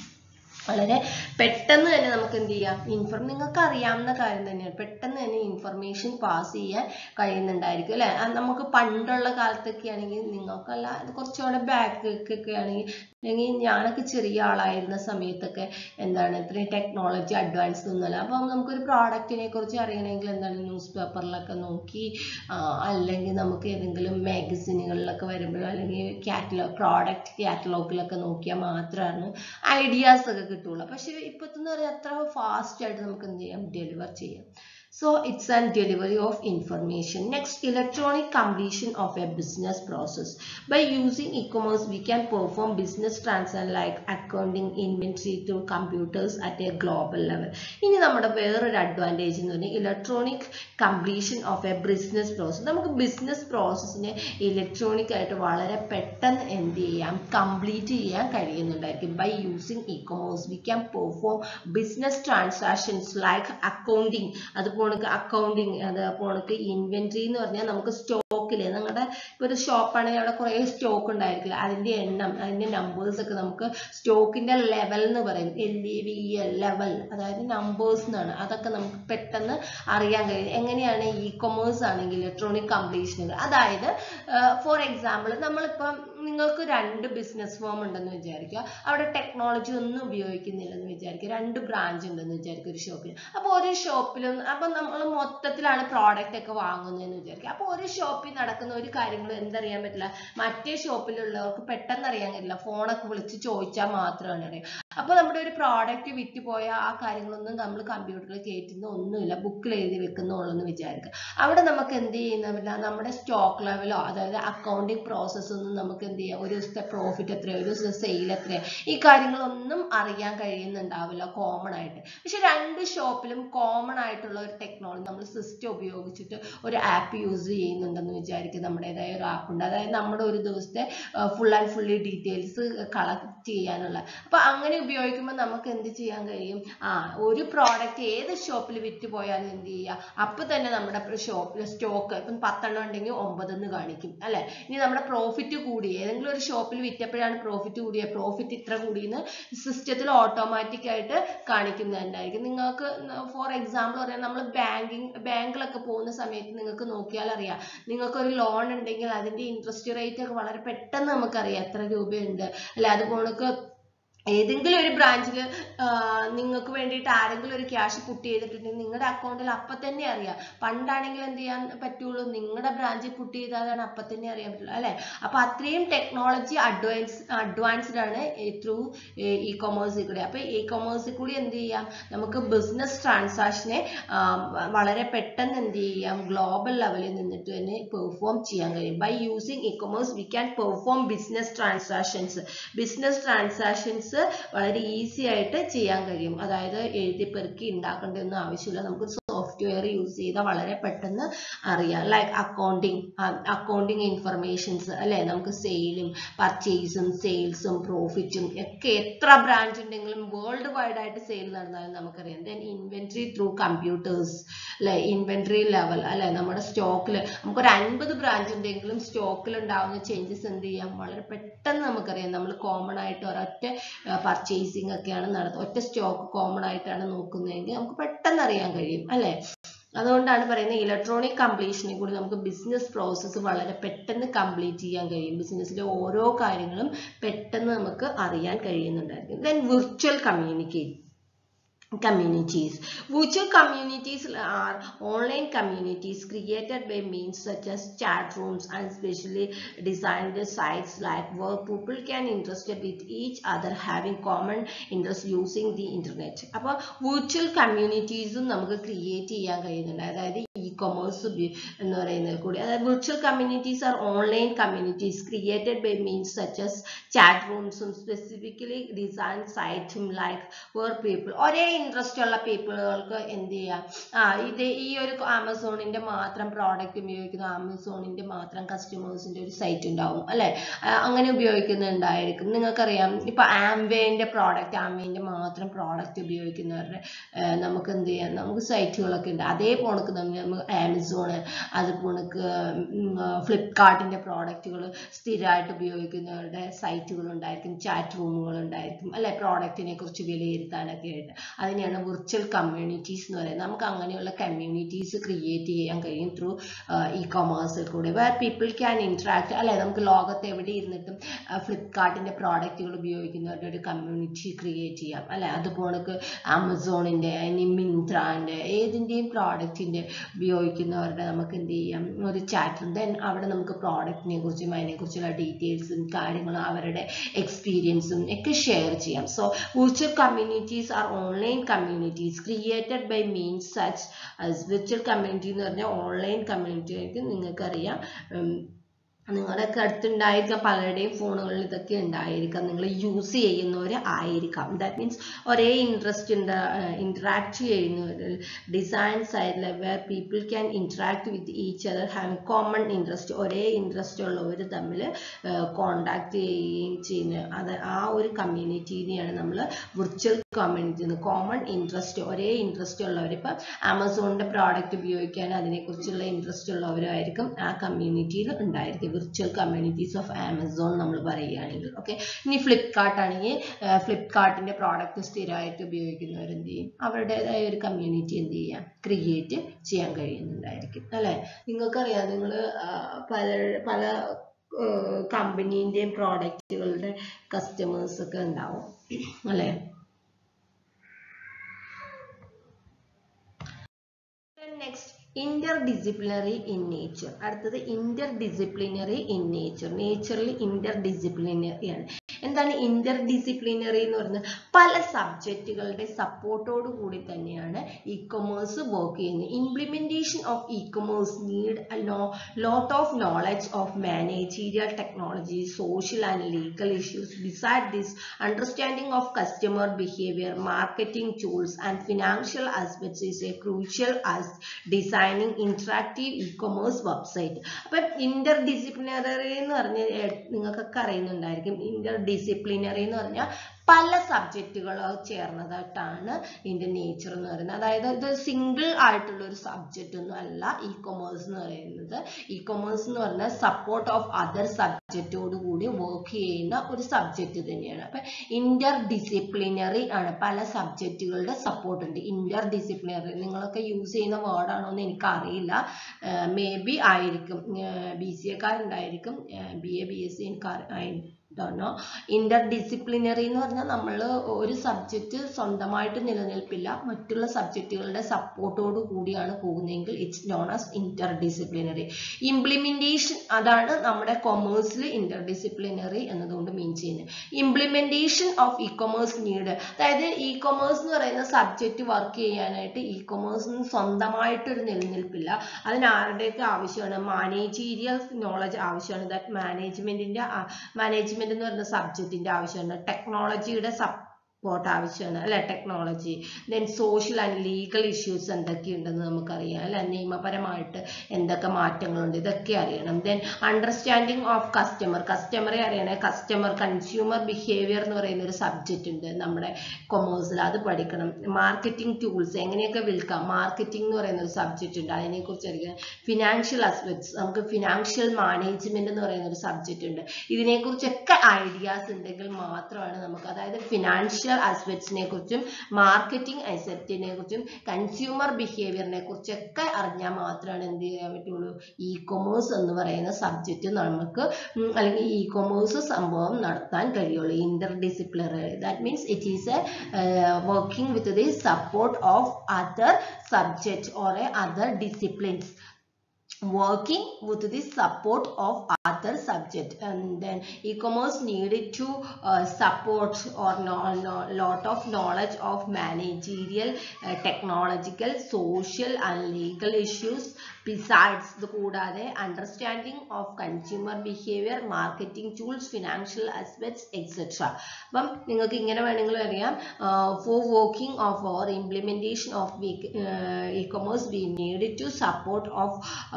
വളരെ പെട്ടെന്ന് തന്നെ നമുക്ക് എന്ത് ചെയ്യാം ഇൻഫോർ നിങ്ങൾക്ക് അറിയാവുന്ന കാര്യം തന്നെയാണ് പെട്ടെന്ന് തന്നെ ഇൻഫർമേഷൻ പാസ് ചെയ്യാൻ കഴിയുന്നുണ്ടായിരിക്കും അല്ലെ നമുക്ക് പണ്ടുള്ള കാലത്തൊക്കെ ആണെങ്കിൽ നിങ്ങൾക്കല്ല കുറച്ചുകൂടെ ബാക്കൊക്കെ ആണെങ്കിൽ അല്ലെങ്കിൽ ഞാനൊക്കെ ചെറിയ ആളായിരുന്ന സമയത്തൊക്കെ എന്താണ് ഇത്രയും ടെക്നോളജി അഡ്വാൻസ് ഒന്നുമല്ല അപ്പം നമുക്കൊരു പ്രോഡക്റ്റിനെ കുറിച്ച് അറിയണമെങ്കിൽ എന്താണ് ന്യൂസ് പേപ്പറിലൊക്കെ നോക്കി അല്ലെങ്കിൽ നമുക്ക് ഏതെങ്കിലും മാഗസിനുകളിലൊക്കെ വരുമ്പോഴോ അല്ലെങ്കിൽ കാറ്റലോഗ് പ്രോഡക്റ്റ് കാറ്റലോഗിലൊക്കെ നോക്കിയാൽ മാത്രമാണ് ഐഡിയാസ് ഒക്കെ കിട്ടുള്ളൂ പക്ഷെ ഇപ്പോഴത്തെ പറയാൻ അത്ര ഫാസ്റ്റ് ആയിട്ട് നമുക്ക് എന്ത് ചെയ്യാം ഡെലിവർ ചെയ്യാം So it's a delivery of information. Next, electronic completion of a business process. By using e-commerce, we can perform business transactions like accounting, inventory through computers at a global level. ഇനി നമ്മുടെ വേറൊരു advantage എന്ന് പറഞ്ഞാൽ electronic completion of a business process നമുക്ക് business പ്രോസസ്സിനെ electronic ആയിട്ട് വളരെ പെട്ടെന്ന് എന്ത് ചെയ്യാം കംപ്ലീറ്റ് ചെയ്യാൻ കഴിയുന്നുണ്ടായിരിക്കും by using e-commerce we can perform business transactions like accounting അതുപോലെ അതുപോലെ അക്കൗണ്ടിങ് അതുപോലെ ഇൻവെന്ററി എന്ന് പറഞ്ഞാൽ നമുക്ക് സ്റ്റോക്കിൽ നിങ്ങളുടെ ഇപ്പോൾ ഒരു ഷോപ്പാണെങ്കിൽ അവിടെ കുറേ സ്റ്റോക്ക് ഉണ്ടായിരിക്കില്ല അതിന്റെ എണ്ണം അതിന്റെ നമ്പേഴ്സ് ഒക്കെ നമുക്ക് സ്റ്റോക്കിന്റെ ലെവൽ എന്ന് പറയും L E V L level അതായത് നമ്പേഴ്സ് എന്നാണ് അതൊക്കെ നമുക്ക് പെട്ടെന്ന് അറിയാൻ കഴിയും എങ്ങനെയാണ് ഇ കൊമേഴ്സ് ആണെങ്കിൽ ഇലക്ട്രോണിക് കംപ്ലീഷനുകൾ അതായത് ഫോർ എക്സാമ്പിൾ നമ്മളിപ്പം നിങ്ങൾക്ക് രണ്ട് ബിസിനസ് ഫോം ഉണ്ടെന്ന് വിചാരിക്കുക അവിടെ ടെക്നോളജി ഒന്നും ഉപയോഗിക്കുന്നില്ലെന്ന് വിചാരിക്കുക രണ്ട് ബ്രാഞ്ച് ഉണ്ടെന്ന് വിചാരിക്കുക ഒരു ഷോപ്പിൽ അപ്പോൾ ഒരു ഷോപ്പിലും അപ്പം നമ്മൾ മൊത്തത്തിലാണ് പ്രോഡക്റ്റ് ഒക്കെ വാങ്ങുന്നതെന്ന് വിചാരിക്കുക അപ്പോൾ ഒരു ഷോപ്പിൽ നടക്കുന്ന ഒരു കാര്യങ്ങളും എന്തറിയാൻ പറ്റില്ല മറ്റേ ഷോപ്പിലുള്ളവർക്ക് പെട്ടെന്ന് അറിയാൻ കഴിയില്ല ഫോണൊക്കെ വിളിച്ച് ചോദിച്ചാൽ മാത്രമാണ് അറിയാം അപ്പോൾ നമ്മുടെ ഒരു പ്രോഡക്റ്റ് വിറ്റ് പോയ ആ കാര്യങ്ങളൊന്നും നമ്മൾ കമ്പ്യൂട്ടറിൽ കയറ്റുന്ന ഒന്നുമില്ല ബുക്കിൽ എഴുതി വെക്കുന്നുള്ളൂ എന്ന് വിചാരിക്കുക അവിടെ നമുക്ക് എന്ത് ചെയ്യുന്നില്ല നമ്മുടെ സ്റ്റോക്ക് ലെവലോ അതായത് അക്കൗണ്ടിങ് പ്രോസസ്സ് ഒന്നും നമുക്ക് എന്ത് ചെയ്യാം ഒരു ദിവസത്തെ പ്രോഫിറ്റ് എത്രയോ ഒരു ദിവസത്തെ സെയിൽ എത്രയോ ഈ കാര്യങ്ങളൊന്നും അറിയാൻ കഴിയുന്നുണ്ടാവില്ല കോമൺ ആയിട്ട് പക്ഷെ രണ്ട് ഷോപ്പിലും കോമൺ ആയിട്ടുള്ള ഒരു ടെക്നോളജി നമ്മൾ സിസ്റ്റം ഉപയോഗിച്ചിട്ട് ഒരു ആപ്പ് യൂസ് ചെയ്യുന്നുണ്ടെന്ന് വിചാരിക്കും നമ്മുടേതായ ഒരു ആപ്പ് ഉണ്ട് അതായത് നമ്മുടെ ഒരു ദിവസത്തെ full and fully details collect ചെയ്യാനുള്ള അപ്പൊ അങ്ങനെ ഉപയോഗിക്കുമ്പോൾ നമുക്ക് എന്ത് ചെയ്യാൻ കഴിയും ആ ഒരു പ്രോഡക്റ്റ് ഏത് ഷോപ്പിൽ വിറ്റ് പോയാലും എന്ത് ചെയ്യുക അപ്പൊ തന്നെ നമ്മുടെ ഷോപ്പിൽ സ്റ്റോക്ക് ഇപ്പം പത്തെണ്ണം ഉണ്ടെങ്കിൽ ഒമ്പതെന്ന് കാണിക്കും അല്ലെ ഇനി നമ്മുടെ പ്രോഫിറ്റ് കൂടി ഏതെങ്കിലും ഒരു ഷോപ്പിൽ വിറ്റപ്പോഴാണ് പ്രോഫിറ്റ് കൂടിയ പ്രോഫിറ്റ് ഇത്ര കൂടിയെന്ന് സിസ്റ്റത്തിൽ ഓട്ടോമാറ്റിക് ആയിട്ട് കാണിക്കുന്നതുണ്ടായിരിക്കും നിങ്ങൾക്ക് ഫോർ എക്സാമ്പിൾ പറയാം നമ്മൾ ബാങ്കിങ് ബാങ്കിലൊക്കെ പോകുന്ന സമയത്ത് നിങ്ങൾക്ക് നോക്കിയാൽ അറിയാം നിങ്ങൾക്ക് ഒരു ലോൺ ഉണ്ടെങ്കിൽ അതിന്റെ ഇൻട്രസ്റ്റ് റേറ്റ് ഒക്കെ വളരെ പെട്ടെന്ന് നമുക്കറിയാം എത്ര രൂപയുണ്ട് അല്ലെ അതുപോലെ ഏതെങ്കിലും ഒരു ബ്രാഞ്ചിൽ നിങ്ങൾക്ക് വേണ്ടിയിട്ട് ആരെങ്കിലും ഒരു ക്യാഷ് പുട്ട് ചെയ്തിട്ടുണ്ടെങ്കിൽ നിങ്ങളുടെ അക്കൗണ്ടിൽ അപ്പം തന്നെ അറിയാം പണ്ടാണെങ്കിൽ എന്ത് ചെയ്യാൻ പറ്റുള്ളൂ നിങ്ങളുടെ ബ്രാഞ്ചിൽ പുട്ട് ചെയ്താലാണ് അപ്പം തന്നെ അറിയാൻ പറ്റുള്ളൂ അല്ലെ അപ്പൊ അത്രയും ടെക്നോളജി അഡ്വാൻസ് അഡ്വാൻസ്ഡ് ആണ് ത്രൂ ഇ കൊമേഴ്സിൽ കൂടി അപ്പൊ ഇ കൊമേഴ്സിൽ കൂടി എന്ത് ചെയ്യാം നമുക്ക് ബിസിനസ് ട്രാൻസാക്ഷനെ വളരെ പെട്ടെന്ന് എന്ത് ചെയ്യാം ഗ്ലോബൽ ലെവലിൽ നിന്നിട്ട് തന്നെ പെർഫോം ചെയ്യാൻ കഴിയും by using e-commerce we can perform business transactions business transactions വളരെ ഈസി ആയിട്ട് ചെയ്യാൻ കഴിയും അതായത് എഴുതി പെറുക്കി ഉണ്ടാക്കേണ്ടതൊന്നും ആവശ്യമില്ല നമുക്ക് സോഫ്റ്റ്വെയർ യൂസ് ചെയ്താൽ വളരെ പെട്ടെന്ന് അറിയാം ലൈക്ക് അക്കൗണ്ടിങ് അക്കൗണ്ടിങ് ഇൻഫർമേഷൻസ് അല്ലെ നമുക്ക് സെയിലും പർച്ചേസും സെയിൽസും പ്രോഫിറ്റും ഒക്കെ എത്ര ബ്രാഞ്ച് ഉണ്ടെങ്കിലും വേൾഡ് വൈഡ് ആയിട്ട് സെയിൽ നടന്നാലും നമുക്കറിയാം ദെൻ ഇൻവെന്ററി ത്രൂ കമ്പ്യൂട്ടേഴ്സ് അല്ലെ ഇൻവെന്ററി ലെവൽ അല്ലെ നമ്മുടെ സ്റ്റോക്കിൽ നമുക്കൊരു അൻപത് ബ്രാഞ്ച് ഉണ്ടെങ്കിലും സ്റ്റോക്കിൽ ഉണ്ടാവുന്ന ചേഞ്ചസ് എന്ത് ചെയ്യാം വളരെ പെട്ടെന്ന് നമുക്കറിയാം നമ്മൾ കോമൺ ആയിട്ട് ഒരൊറ്റ പർച്ചേസിങ് ഒക്കെയാണ് നടത്തുന്നത് ഒറ്റ സ്റ്റോക്ക് കോമൺ ആയിട്ടാണ് നോക്കുന്നതെങ്കിൽ നമുക്ക് പെട്ടെന്ന് അറിയാൻ കഴിയും അല്ലെ അതുകൊണ്ടാണ് പറയുന്നത് ഇലക്ട്രോണിക് കംപ്ലീഷനെ കൂടി നമുക്ക് ബിസിനസ് പ്രോസസ്സ് വളരെ പെട്ടെന്ന് കംപ്ലീറ്റ് ചെയ്യാൻ കഴിയും ബിസിനസ്സിലെ ഓരോ കാര്യങ്ങളും പെട്ടെന്ന് നമുക്ക് അറിയാൻ കഴിയുന്നുണ്ടായിരിക്കും then virtual communicate communities. Virtual communities are online communities created by means such as chat rooms and specially designed sites like where people can interested with each other having common interest using the internet. അപ്പോൾ virtual communities നമുക്ക് create ചെയ്യാൻ കഴിയുന്നുണ്ട് അതായത് E commerce എന്ന് പറയുന്നത് കൂടി അതായത് virtual communities are online communities created by means such as chat റൂംസും സ്പെസിഫിക്കലി ഡിസൈൻ സൈറ്റും ലൈക്ക് വേർ പീപ്പിൾ ഒരേ ഇൻട്രസ്റ്റ് ഉള്ള പീപ്പിളുകൾക്ക് എന്ത് ചെയ്യാം ആ ഇത് ഈ ഒരു ആമസോണിന്റെ മാത്രം പ്രോഡക്റ്റ് ഉപയോഗിക്കുന്ന ആമസോണിന്റെ മാത്രം കസ്റ്റമേഴ്സിന്റെ ഒരു സൈറ്റ് ഉണ്ടാവും അല്ലെ അങ്ങനെ ഉപയോഗിക്കുന്നുണ്ടായിരിക്കും നിങ്ങൾക്കറിയാം ഇപ്പൊ ആംവേന്റെ പ്രോഡക്റ്റ് ആംവേന്റെ മാത്രം പ്രോഡക്റ്റ് ഉപയോഗിക്കുന്നവരുടെ നമുക്ക് എന്ത് ചെയ്യാം നമുക്ക് സൈറ്റുകളൊക്കെ ഉണ്ട് അതേ പോണക്ക് നമുക്ക് ആമസോൺ അതുപോണക്ക് ഫ്ലിപ്കാർട്ടിന്റെ പ്രോഡക്റ്റുകൾ സ്ഥിരമായിട്ട് ഉപയോഗിക്കുന്നവരുടെ സൈറ്റുകൾ ഉണ്ടായിരിക്കും ചാറ്റ് റൂമുകൾ ഉണ്ടായിരിക്കും അല്ലെ പ്രോഡക്റ്റിനെ കുറിച്ച് വിലയിരുത്താനൊക്കെ ആയിട്ട് അതിനെയാണ് വിർച്വൽ കമ്മ്യൂണിറ്റീസ് എന്ന് പറയുന്നത് നമുക്ക് അങ്ങനെയുള്ള കമ്മ്യൂണിറ്റീസ് ക്രിയേറ്റ് ചെയ്യാൻ കഴിയും ത്രൂ ഇ കൊമേഴ്സിൽ കൂടെ വേർ പീപ്പിൾ ക്യാൻ ഇന്ററാക്ട് അല്ലെ നമുക്ക് ലോകത്ത് എവിടെ ഇരുന്നിട്ടും ഫ്ലിപ്കാർട്ടിന്റെ പ്രോഡക്റ്റുകൾ ഉപയോഗിക്കുന്നവരുടെ ഒരു കമ്മ്യൂണിറ്റി ക്രിയേറ്റ് ചെയ്യാം അല്ലെ അതുപോലെ ആമസോണിന്റെ ഇനി മിന്ത്രാന്റെ ഏതിന്റെയും പ്രോഡക്റ്റിന്റെ ഉപയോഗിക്കുന്നവരുടെ നമുക്ക് എന്ത് ചെയ്യാം ഒരു ചാറ്റ് ദെൻ അവിടെ നമുക്ക് പ്രോഡക്റ്റിനെ കുറിച്ചും അതിനെ കുറിച്ചുള്ള ഡീറ്റെയിൽസും കാര്യങ്ങളും അവരുടെ എക്സ്പീരിയൻസും ഒക്കെ ഷെയർ ചെയ്യാം so virtual communities are online communities created by means such virtual community എന്ന് പറഞ്ഞാൽ ഓൺലൈൻ കമ്മ്യൂണിറ്റി ആയിട്ട് നിങ്ങൾക്കറിയാം നിങ്ങളുടെയൊക്കെ അടുത്തുണ്ടായിരിക്കാം പലരുടെയും ഫോണുകളിൽ ഇതൊക്കെ ഉണ്ടായിരിക്കാം നിങ്ങൾ യൂസ് ചെയ്യുന്നവർ ആയിരിക്കാം ദാറ്റ് മീൻസ് ഒരേ ഇൻട്രസ്റ്റ് ഇന്ററാക്ട് ചെയ്യുന്നവർ ഡിസൈൻ സൈഡിൽ where people can interact with each other having common interest ഒരേ ഇൻട്രസ്റ്റ് ഉള്ളവർ തമ്മിൽ കോണ്ടാക്ട് ചെയ്യുകയും ചെയ്യുന്ന അത് ആ ഒരു കമ്മ്യൂണിറ്റീനെയാണ് നമ്മൾ വിർച്വൽ കമ്മ്യൂണിറ്റി കോമൺ ഇൻട്രസ്റ്റ് ഒരേ ഇൻട്രസ്റ്റ് ഉള്ളവർ ഇപ്പം ആമസോണിന്റെ പ്രോഡക്റ്റ് ഉപയോഗിക്കാൻ അതിനെക്കുറിച്ചുള്ള ഇൻട്രസ്റ്റ് ഉള്ളവരായിരിക്കും ആ കമ്മ്യൂണിറ്റിയിൽ ഉണ്ടായിരിക്കും വിർച്വൽ കമ്മ്യൂണിറ്റീസ് ഓഫ് ആമസോൺ നമ്മൾ പറയുകയാണെങ്കിൽ ഓക്കെ ഇനി ഫ്ലിപ്കാർട്ട് ആണെങ്കിൽ ഫ്ലിപ്കാർട്ടിന്റെ പ്രോഡക്റ്റ് സ്ഥിരമായിട്ട് ഉപയോഗിക്കുന്നവർ എന്ത് ചെയ്യും അവരുടേതായ ഒരു കമ്മ്യൂണിറ്റി എന്ത് ചെയ്യാം ക്രിയേറ്റ് ചെയ്യാൻ കഴിയുന്നുണ്ടായിരിക്കും അല്ലെ നിങ്ങൾക്കറിയാം നിങ്ങൾ പല പല കമ്പനീൻ്റെയും പ്രോഡക്റ്റുകളുടെ കസ്റ്റമേഴ്സ് ഒക്കെ ഉണ്ടാവും അല്ലേ next interdisciplinary in nature അടുത്തത് ഇന്റർ ഡിസിപ്ലിനറി ഇൻ നേച്ചർ നേച്ചറിൽ ഇന്റർ ഡിസിപ്ലിനറി ആണ് എന്താണ് ഇന്റർ ഡിസിപ്ലിനറി എന്ന് പറയുന്നത് പല സബ്ജക്റ്റുകളുടെ സപ്പോർട്ടോട് കൂടി തന്നെയാണ് ഇ കൊമേഴ്സ് വർക്ക് ചെയ്യുന്നത് implementation of e-commerce need lot of knowledge of managerial technology social and legal issues beside this understanding of customer behaviour marketing tools and financial aspects is a crucial as designing interactive E commerce website അപ്പം interdisciplinary എന്ന് പറഞ്ഞ് നിങ്ങൾക്കൊക്കെ അറിയുന്നുണ്ടായിരിക്കും Inter interdisciplinary എന്ന് പറഞ്ഞാൽ പല സബ്ജക്റ്റുകൾ ചേർന്നതായിട്ടാണ് ഇതിന്റെ nature എന്ന് പറയുന്നത് അതായത് ഇത് സിംഗിൾ ആയിട്ടുള്ള ഒരു സബ്ജക്റ്റ് ഒന്നും അല്ല ഇ കൊമേഴ്സ് എന്ന് പറയുന്നത് ഇ കൊമേഴ്സ് എന്ന് പറഞ്ഞാൽ സപ്പോർട്ട് ഓഫ് അതർ സബ്ജക്റ്റോട് കൂടി വർക്ക് ചെയ്യുന്ന ഒരു സബ്ജക്റ്റ് തന്നെയാണ് അപ്പൊ ഇന്റർ ഡിസിപ്ലിനറി ആണ് പല സബ്ജക്റ്റുകളുടെ സപ്പോർട്ട് ഉണ്ട് ഇന്റർ ഡിസിപ്ലിനറി നിങ്ങളൊക്കെ യൂസ് ചെയ്യുന്ന വേർഡാണോ എന്ന് എനിക്കറിയില്ല മേ ബി ആയിരിക്കും ബി സി എക്കാരുണ്ടായിരിക്കും B A B S C എനിക്ക് ഇതാണോ ഇന്റർ ഡിസിപ്ലിനറി എന്ന് പറഞ്ഞാൽ നമ്മൾ ഒരു സബ്ജക്റ്റ് സ്വന്തമായിട്ട് നിലനിൽപ്പില്ല മറ്റുള്ള സബ്ജക്റ്റുകളുടെ സപ്പോർട്ടോട് കൂടിയാണ് പോകുന്നതെങ്കിൽ it's known as interdisciplinary implementation അതാണ് നമ്മുടെ കൊമേഴ്സിൽ ഇന്റർ ഡിസിപ്ലിനറി എന്നതുകൊണ്ട് മീൻ ചെയ്യുന്നത് implementation of e-commerce need അതായത് ഇ കൊമേഴ്സ് എന്ന് പറയുന്ന സബ്ജക്റ്റ് വർക്ക് ചെയ്യാനായിട്ട് ഇ കൊമേഴ്സിന് സ്വന്തമായിട്ടൊരു നിലനിൽപ്പില്ല അതിന് ആരുടെയൊക്കെ ആവശ്യമാണ് മാനേജീരിയൽ നോളജ് ആവശ്യമാണ് ദാറ്റ് മാനേജ്മെന്റിന്റെ മാനേജ്മെന്റ് എന്ന് പറയുന്ന സബ്ജക്റ്റിന്റെ ആവശ്യമാണ് ടെക്നോളജിയുടെ സപ്പോർട്ട് ആവശ്യമാണ് അല്ലെ technology then social and legal issues എന്തൊക്കെയുണ്ടെന്ന് നമുക്കറിയാം അല്ലെ നിയമപരമായിട്ട് എന്തൊക്കെ മാറ്റങ്ങളുണ്ട് ഇതൊക്കെ അറിയണം ദെൻ അണ്ടർസ്റ്റാൻഡിങ് ഓഫ് കസ്റ്റമർ കസ്റ്റമറെ അറിയണേ കസ്റ്റമർ കൺസ്യൂമർ ബിഹേവിയർ എന്ന് പറയുന്ന ഒരു സബ്ജക്റ്റ് ഉണ്ട് നമ്മുടെ കൊമേഴ്സിൽ അത് പഠിക്കണം മാർക്കറ്റിംഗ് ടൂൾസ് എങ്ങനെയൊക്കെ വിൽക്കാം മാർക്കറ്റിംഗ് എന്ന് പറയുന്ന ഒരു സബ്ജക്റ്റ് ഉണ്ട് അതിനെക്കുറിച്ച് അറിയാം ഫിനാൻഷ്യൽ അസ്പെക്ട്സ് നമുക്ക് ഫിനാൻഷ്യൽ മാനേജ്മെന്റ് എന്ന് പറയുന്ന ഒരു സബ്ജക്റ്റ് ഉണ്ട് ഇതിനെക്കുറിച്ചൊക്കെ ഐഡിയാസ് ഉണ്ടെങ്കിൽ മാത്രമാണ് നമുക്ക് അതായത് ഫിനാൻഷ്യൽ ആസ്പെക്ട്സിനെ കുറിച്ചും മാർക്കറ്റിംഗ് അസെപ്റ്റിനെ കുറിച്ചും കൺസ്യൂമർ ബിഹേവിയറിനെ കുറിച്ചൊക്കെ അറിഞ്ഞാൽ മാത്രമാണ് എന്ത് ചെയ്യാൻ പറ്റുള്ളൂ ഇ കൊമേഴ്സ് എന്ന് പറയുന്ന സബ്ജക്റ്റ് നമുക്ക് അല്ലെങ്കിൽ ഇ കൊമേഴ്സ് സംഭവം നടത്താൻ കഴിയുള്ളൂ interdisciplinary that means it is a working with the support of other subject or a other disciplines working with the support of other subject and then e-commerce needed to uh, support or no, no, lot of knowledge of managerial uh, technological social and legal issues besides ഇത് കൂടാതെ understanding of consumer behaviour marketing tools financial aspects etcetera അപ്പം നിങ്ങൾക്ക് ഇങ്ങനെ വേണമെങ്കിൽ അറിയാം for working of or implementation of e-commerce we need to support of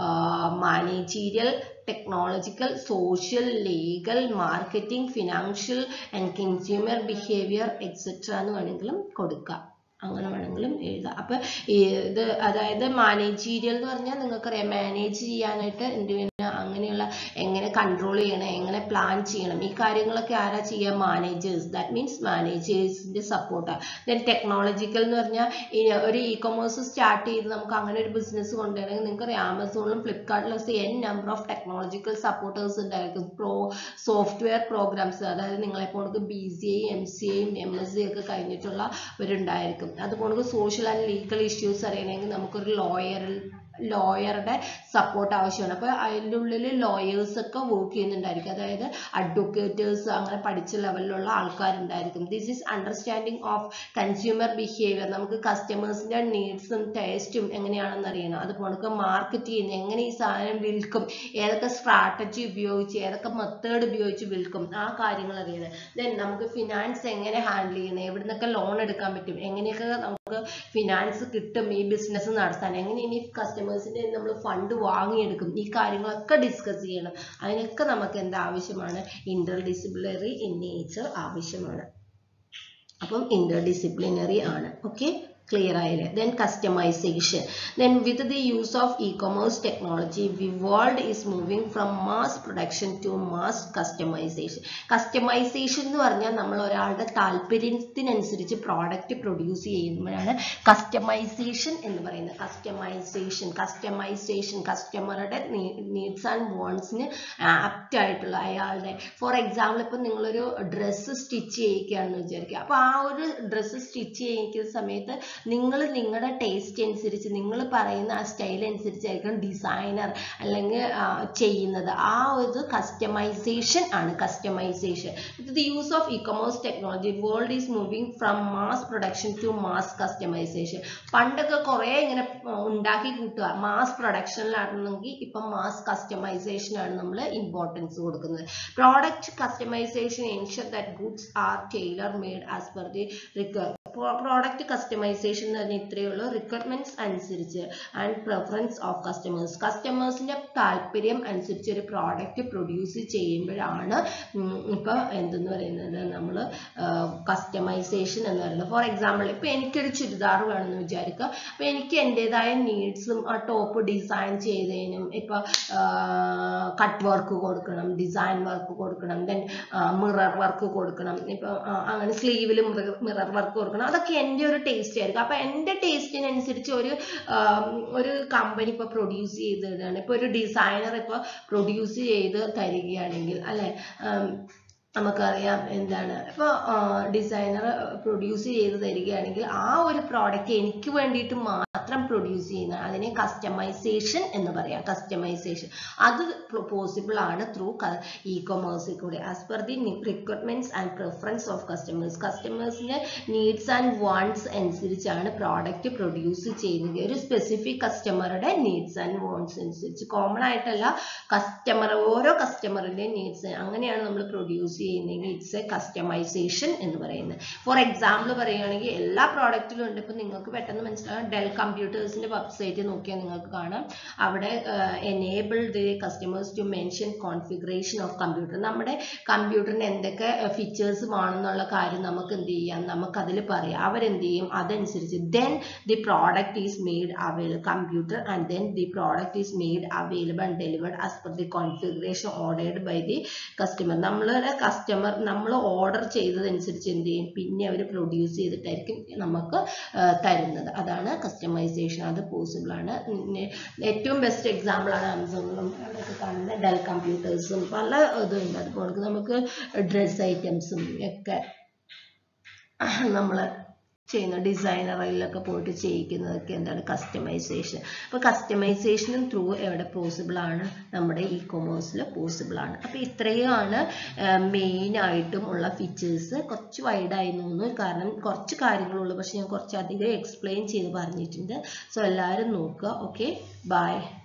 managerial technological social legal marketing financial and consumer behaviour etcetera എന്ന് വേണമെങ്കിലും കൊടുക്കാം അങ്ങനെ വേണമെങ്കിലും എഴുതാം അപ്പൊ ഇത് അതായത് മാനേജീരിയൽ എന്ന് പറഞ്ഞാൽ നിങ്ങൾക്കറിയാം മാനേജ് ചെയ്യാനായിട്ട് എന്ത് അങ്ങനെയുള്ള എങ്ങനെ കൺട്രോൾ ചെയ്യണം എങ്ങനെ പ്ലാൻ ചെയ്യണം ഈ കാര്യങ്ങളൊക്കെ ആരാ ചെയ്യുക മാനേജേഴ്സ് ദാറ്റ് മീൻസ് മാനേജേഴ്സിന്റെ സപ്പോർട്ടാണ് ദെൻ ടെക്നോളജിക്കൽ എന്ന് പറഞ്ഞാൽ ഒരു ഇ കൊമേഴ്സ് സ്റ്റാർട്ട് ചെയ്ത് നമുക്ക് അങ്ങനെ ഒരു ബിസിനസ് കൊണ്ടുവരണമെങ്കിൽ നിങ്ങൾക്ക് ആമസോണിലും ഫ്ലിപ്കാർട്ടിലും N number of technological supporters ഉണ്ടായിരിക്കും പ്രോ സോഫ്റ്റ്വെയർ പ്രോഗ്രാംസ് അതായത് നിങ്ങളെപ്പോൾ B C I M C ഐയും എം എസ് സി ഒക്കെ കഴിഞ്ഞിട്ടുള്ളവരുണ്ടായിരിക്കും അതുപോലെ സോഷ്യൽ ആൻഡ് ലീഗൽ ഇഷ്യൂസ് അറിയണമെങ്കിൽ നമുക്കൊരു ലോയറിൽ ലോയറുടെ സപ്പോർട്ട് ആവശ്യമാണ് അപ്പോൾ അതിൻ്റെ ഉള്ളിൽ ലോയേഴ്സ് ഒക്കെ വർക്ക് ചെയ്യുന്നുണ്ടായിരിക്കും അതായത് അഡ്വക്കേറ്റേഴ്സ് അങ്ങനെ പഠിച്ച ലെവലിലുള്ള ആൾക്കാരുണ്ടായിരിക്കും this is understanding of consumer behaviour നമുക്ക് കസ്റ്റമേഴ്സിൻ്റെ നീഡ്സും ടേസ്റ്റും എങ്ങനെയാണെന്ന് അറിയണം അതുപോലെ മാർക്കറ്റ് ചെയ്യുന്നത് എങ്ങനെ ഈ സാധനം വിൽക്കും ഏതൊക്കെ സ്ട്രാറ്റജി ഉപയോഗിച്ച് ഏതൊക്കെ മെത്തേഡ് ഉപയോഗിച്ച് വിൽക്കും ആ കാര്യങ്ങൾ അറിയണം ദെൻ നമുക്ക് ഫിനാൻസ് എങ്ങനെ ഹാൻഡിൽ ചെയ്യണം എവിടെ നിന്നൊക്കെ ലോൺ എടുക്കാൻ പറ്റും എങ്ങനെയൊക്കെ നമുക്ക് ഫിനാൻസ് കിട്ടും ഈ ബിസിനസ് നടത്താൻ എങ്ങനെ ഇനി കസ്റ്റമേഴ്സിന്റെ നമ്മൾ ഫണ്ട് വാങ്ങിയെടുക്കും ഈ കാര്യങ്ങളൊക്കെ ഡിസ്കസ് ചെയ്യണം അതിനൊക്കെ നമുക്ക് എന്താ ആവശ്യമാണ് ഇന്റർ ഡിസിപ്ലിനറി ഇൻ നേച്ചർ ആവശ്യമാണ് അപ്പം ഇന്റർ ഡിസിപ്ലിനറി ആണ് ഓക്കെ ക്ലിയർ ആയില്ലേ then customization then with the use of e-commerce technology we world is moving from mass production to mass customization customization എന്ന് പറഞ്ഞാൽ നമ്മൾ ഒരാളുടെ താല്പര്യത്തിനനുസരിച്ച് പ്രോഡക്റ്റ് പ്രൊഡ്യൂസ് ചെയ്യുമ്പോഴാണ് കസ്റ്റമൈസേഷൻ എന്ന് പറയുന്നത് കസ്റ്റമൈസേഷൻ കസ്റ്റമൈസേഷൻ കസ്റ്റമറുടെ നീഡ്സ് ആൻഡ് വോൺസിന് ആപ്റ്റ് ആയിട്ടുള്ള അയാളുടെ ഫോർ എക്സാമ്പിൾ ഇപ്പം നിങ്ങളൊരു ഡ്രസ്സ് സ്റ്റിച്ച് ചെയ്യിക്കുകയാണെന്ന് വിചാരിക്കുക അപ്പോൾ ആ ഒരു ഡ്രസ്സ് സ്റ്റിച്ച് ചെയ്യിക്കുന്ന സമയത്ത് നിങ്ങൾ നിങ്ങളുടെ ടേസ്റ്റ് അനുസരിച്ച് നിങ്ങൾ പറയുന്ന ആ സ്റ്റൈൽ അനുസരിച്ചായിരിക്കും ഡിസൈനർ അല്ലെങ്കിൽ ചെയ്യുന്നത് ആ ഒരു കസ്റ്റമൈസേഷൻ ആണ് customization with the use of e-commerce technology world is moving from mass production to mass customization പണ്ടൊക്കെ കുറേ ഇങ്ങനെ ഉണ്ടാക്കി കൂട്ടുക മാസ് പ്രൊഡക്ഷനിലാണെങ്കിൽ ഇപ്പം മാസ് കസ്റ്റമൈസേഷൻ ആണ് നമ്മൾ ഇമ്പോർട്ടൻസ് കൊടുക്കുന്നത് product customization ensure that goods are tailor made as per the require product customization എന്ന് പറഞ്ഞാൽ ഇത്രയേ ഉള്ളൂ റിക്വയർമെന്റ്സ് അനുസരിച്ച് ആൻഡ് പ്രിഫറൻസ് ഓഫ് കസ്റ്റമേഴ്സ് കസ്റ്റമേഴ്സിന്റെ താല്പര്യം അനുസരിച്ച് ഒരു പ്രോഡക്റ്റ് പ്രൊഡ്യൂസ് ചെയ്യുമ്പോഴാണ് ഇപ്പൊ എന്തെന്ന് പറയുന്നത് നമ്മൾ കസ്റ്റമൈസേഷൻ എന്ന് പറയുന്നത് ഫോർ എക്സാമ്പിൾ ഇപ്പൊ എനിക്കൊരു ചുരിദാർ വേണമെന്ന് വിചാരിക്കുക അപ്പൊ എനിക്ക് എൻ്റെതായ നീഡ്സും ആ ടോപ്പ് ഡിസൈൻ ചെയ്തതിനും ഇപ്പൊ കട്ട് വർക്ക് കൊടുക്കണം ഡിസൈൻ വർക്ക് കൊടുക്കണം ദെൻ മിറർ വർക്ക് കൊടുക്കണം ഇപ്പൊ അങ്ങനെ സ്ലീവിൽ മിറർ വർക്ക് കൊടുക്കണം അതൊക്കെ എൻ്റെ ഒരു ടേസ്റ്റ് ആയിരിക്കും അപ്പൊ എൻ്റെ ടേസ്റ്റിനനുസരിച്ച് ഒരു ഒരു കമ്പനി ഇപ്പൊ പ്രൊഡ്യൂസ് ചെയ്ത് തരികയാണ് ഇപ്പൊ ഒരു ഡിസൈനർ ഇപ്പൊ പ്രൊഡ്യൂസ് ചെയ്ത് തരികയാണെങ്കിൽ അല്ലെ നമുക്കറിയാം എന്താണ് ഇപ്പോൾ ഡിസൈനർ പ്രൊഡ്യൂസ് ചെയ്ത് തരികയാണെങ്കിൽ ആ ഒരു പ്രോഡക്റ്റ് എനിക്ക് വേണ്ടിയിട്ട് മാത്രം പ്രൊഡ്യൂസ് ചെയ്യുന്ന അതിനെ കസ്റ്റമൈസേഷൻ എന്ന് പറയാം കസ്റ്റമൈസേഷൻ അത് പോസിബിൾ ആണ് ത്രൂ ഇ കൊമേഴ്സിൽ കൂടെ as per the requirements and preference of customers കസ്റ്റമേഴ്സിന്റെ നീഡ്സ് ആൻഡ് വാണ്ട്സ് അനുസരിച്ചാണ് പ്രോഡക്റ്റ് പ്രൊഡ്യൂസ് ചെയ്യുന്നത് ഒരു സ്പെസിഫിക് കസ്റ്റമറുടെ നീഡ്സ് ആൻഡ് വാണ്ട്സ് അനുസരിച്ച് കോമൺ ആയിട്ടല്ല കസ്റ്റമർ ഓരോ കസ്റ്റമറിന്റെ നീഡ്സ് അങ്ങനെയാണ് നമ്മൾ പ്രൊഡ്യൂസ് ചെയ്യുന്നെങ്കിൽ ഇറ്റ്സ് എ കസ്റ്റമൈസേഷൻ എന്ന് പറയുന്നത് ഫോർ എക്സാമ്പിൾ പറയുകയാണെങ്കിൽ എല്ലാ പ്രോഡക്റ്റിലും ഉണ്ട് ഇപ്പൊ നിങ്ങൾക്ക് പെട്ടെന്ന് മനസ്സിലാകാം ഡെൽ കമ്പ്യൂട്ടേഴ്സിന്റെ വെബ്സൈറ്റ് നോക്കിയാൽ നിങ്ങൾക്ക് കാണാം അവിടെ enable the customers to mention configuration of computer നമ്മുടെ കമ്പ്യൂട്ടറിന് എന്തൊക്കെ ഫീച്ചേഴ്സ് വേണമെന്നുള്ള കാര്യം നമുക്ക് എന്ത് ചെയ്യാം നമുക്ക് അതിൽ പറയാം അവരെന്ത് ചെയ്യും അതനുസരിച്ച് then the product is made available computer and then the product is made available and delivered as per the configuration ordered by the customer നമ്മളുടെ കസ്റ്റമർ നമ്മൾ ഓർഡർ ചെയ്തതനുസരിച്ച് എന്ത് ചെയ്യും പിന്നെ അവർ പ്രൊഡ്യൂസ് ചെയ്തിട്ടായിരിക്കും നമുക്ക് തരുന്നത് അതാണ് കസ്റ്റമൈസേഷൻ അത് പോസിബിൾ ആണ് ഏറ്റവും ബെസ്റ്റ് എക്സാമ്പിൾ ആണ് ആമസോണിലും അവിടെയൊക്കെ കാണുന്ന ഡെൽ കമ്പ്യൂട്ടേഴ്സും പല ഇതുണ്ട് അതുപോലെ നമുക്ക് ഡ്രസ് ഐറ്റംസും ഒക്കെ നമ്മൾ ചെയ്യുന്ന ഡിസൈനറിലൊക്കെ പോയിട്ട് ചെയ്യിക്കുന്നതൊക്കെ എന്താണ് കസ്റ്റമൈസേഷൻ അപ്പോൾ കസ്റ്റമൈസേഷനും ത്രൂ എവിടെ പോസിബിൾ ആണ് നമ്മുടെ ഇ കൊമേഴ്സിൽ പോസിബിൾ ആണ് അപ്പോൾ ഇത്രയുമാണ് മെയിൻ ആയിട്ടും ഉള്ള ഫീച്ചേഴ്സ് കുറച്ച് വൈഡായി തോന്നുന്നു കാരണം കുറച്ച് കാര്യങ്ങളുള്ളൂ പക്ഷെ ഞാൻ കുറച്ച് അധികം എക്സ്പ്ലെയിൻ ചെയ്ത് പറഞ്ഞിട്ടുണ്ട് സോ എല്ലാവരും നോക്കുക ഓക്കെ ബൈ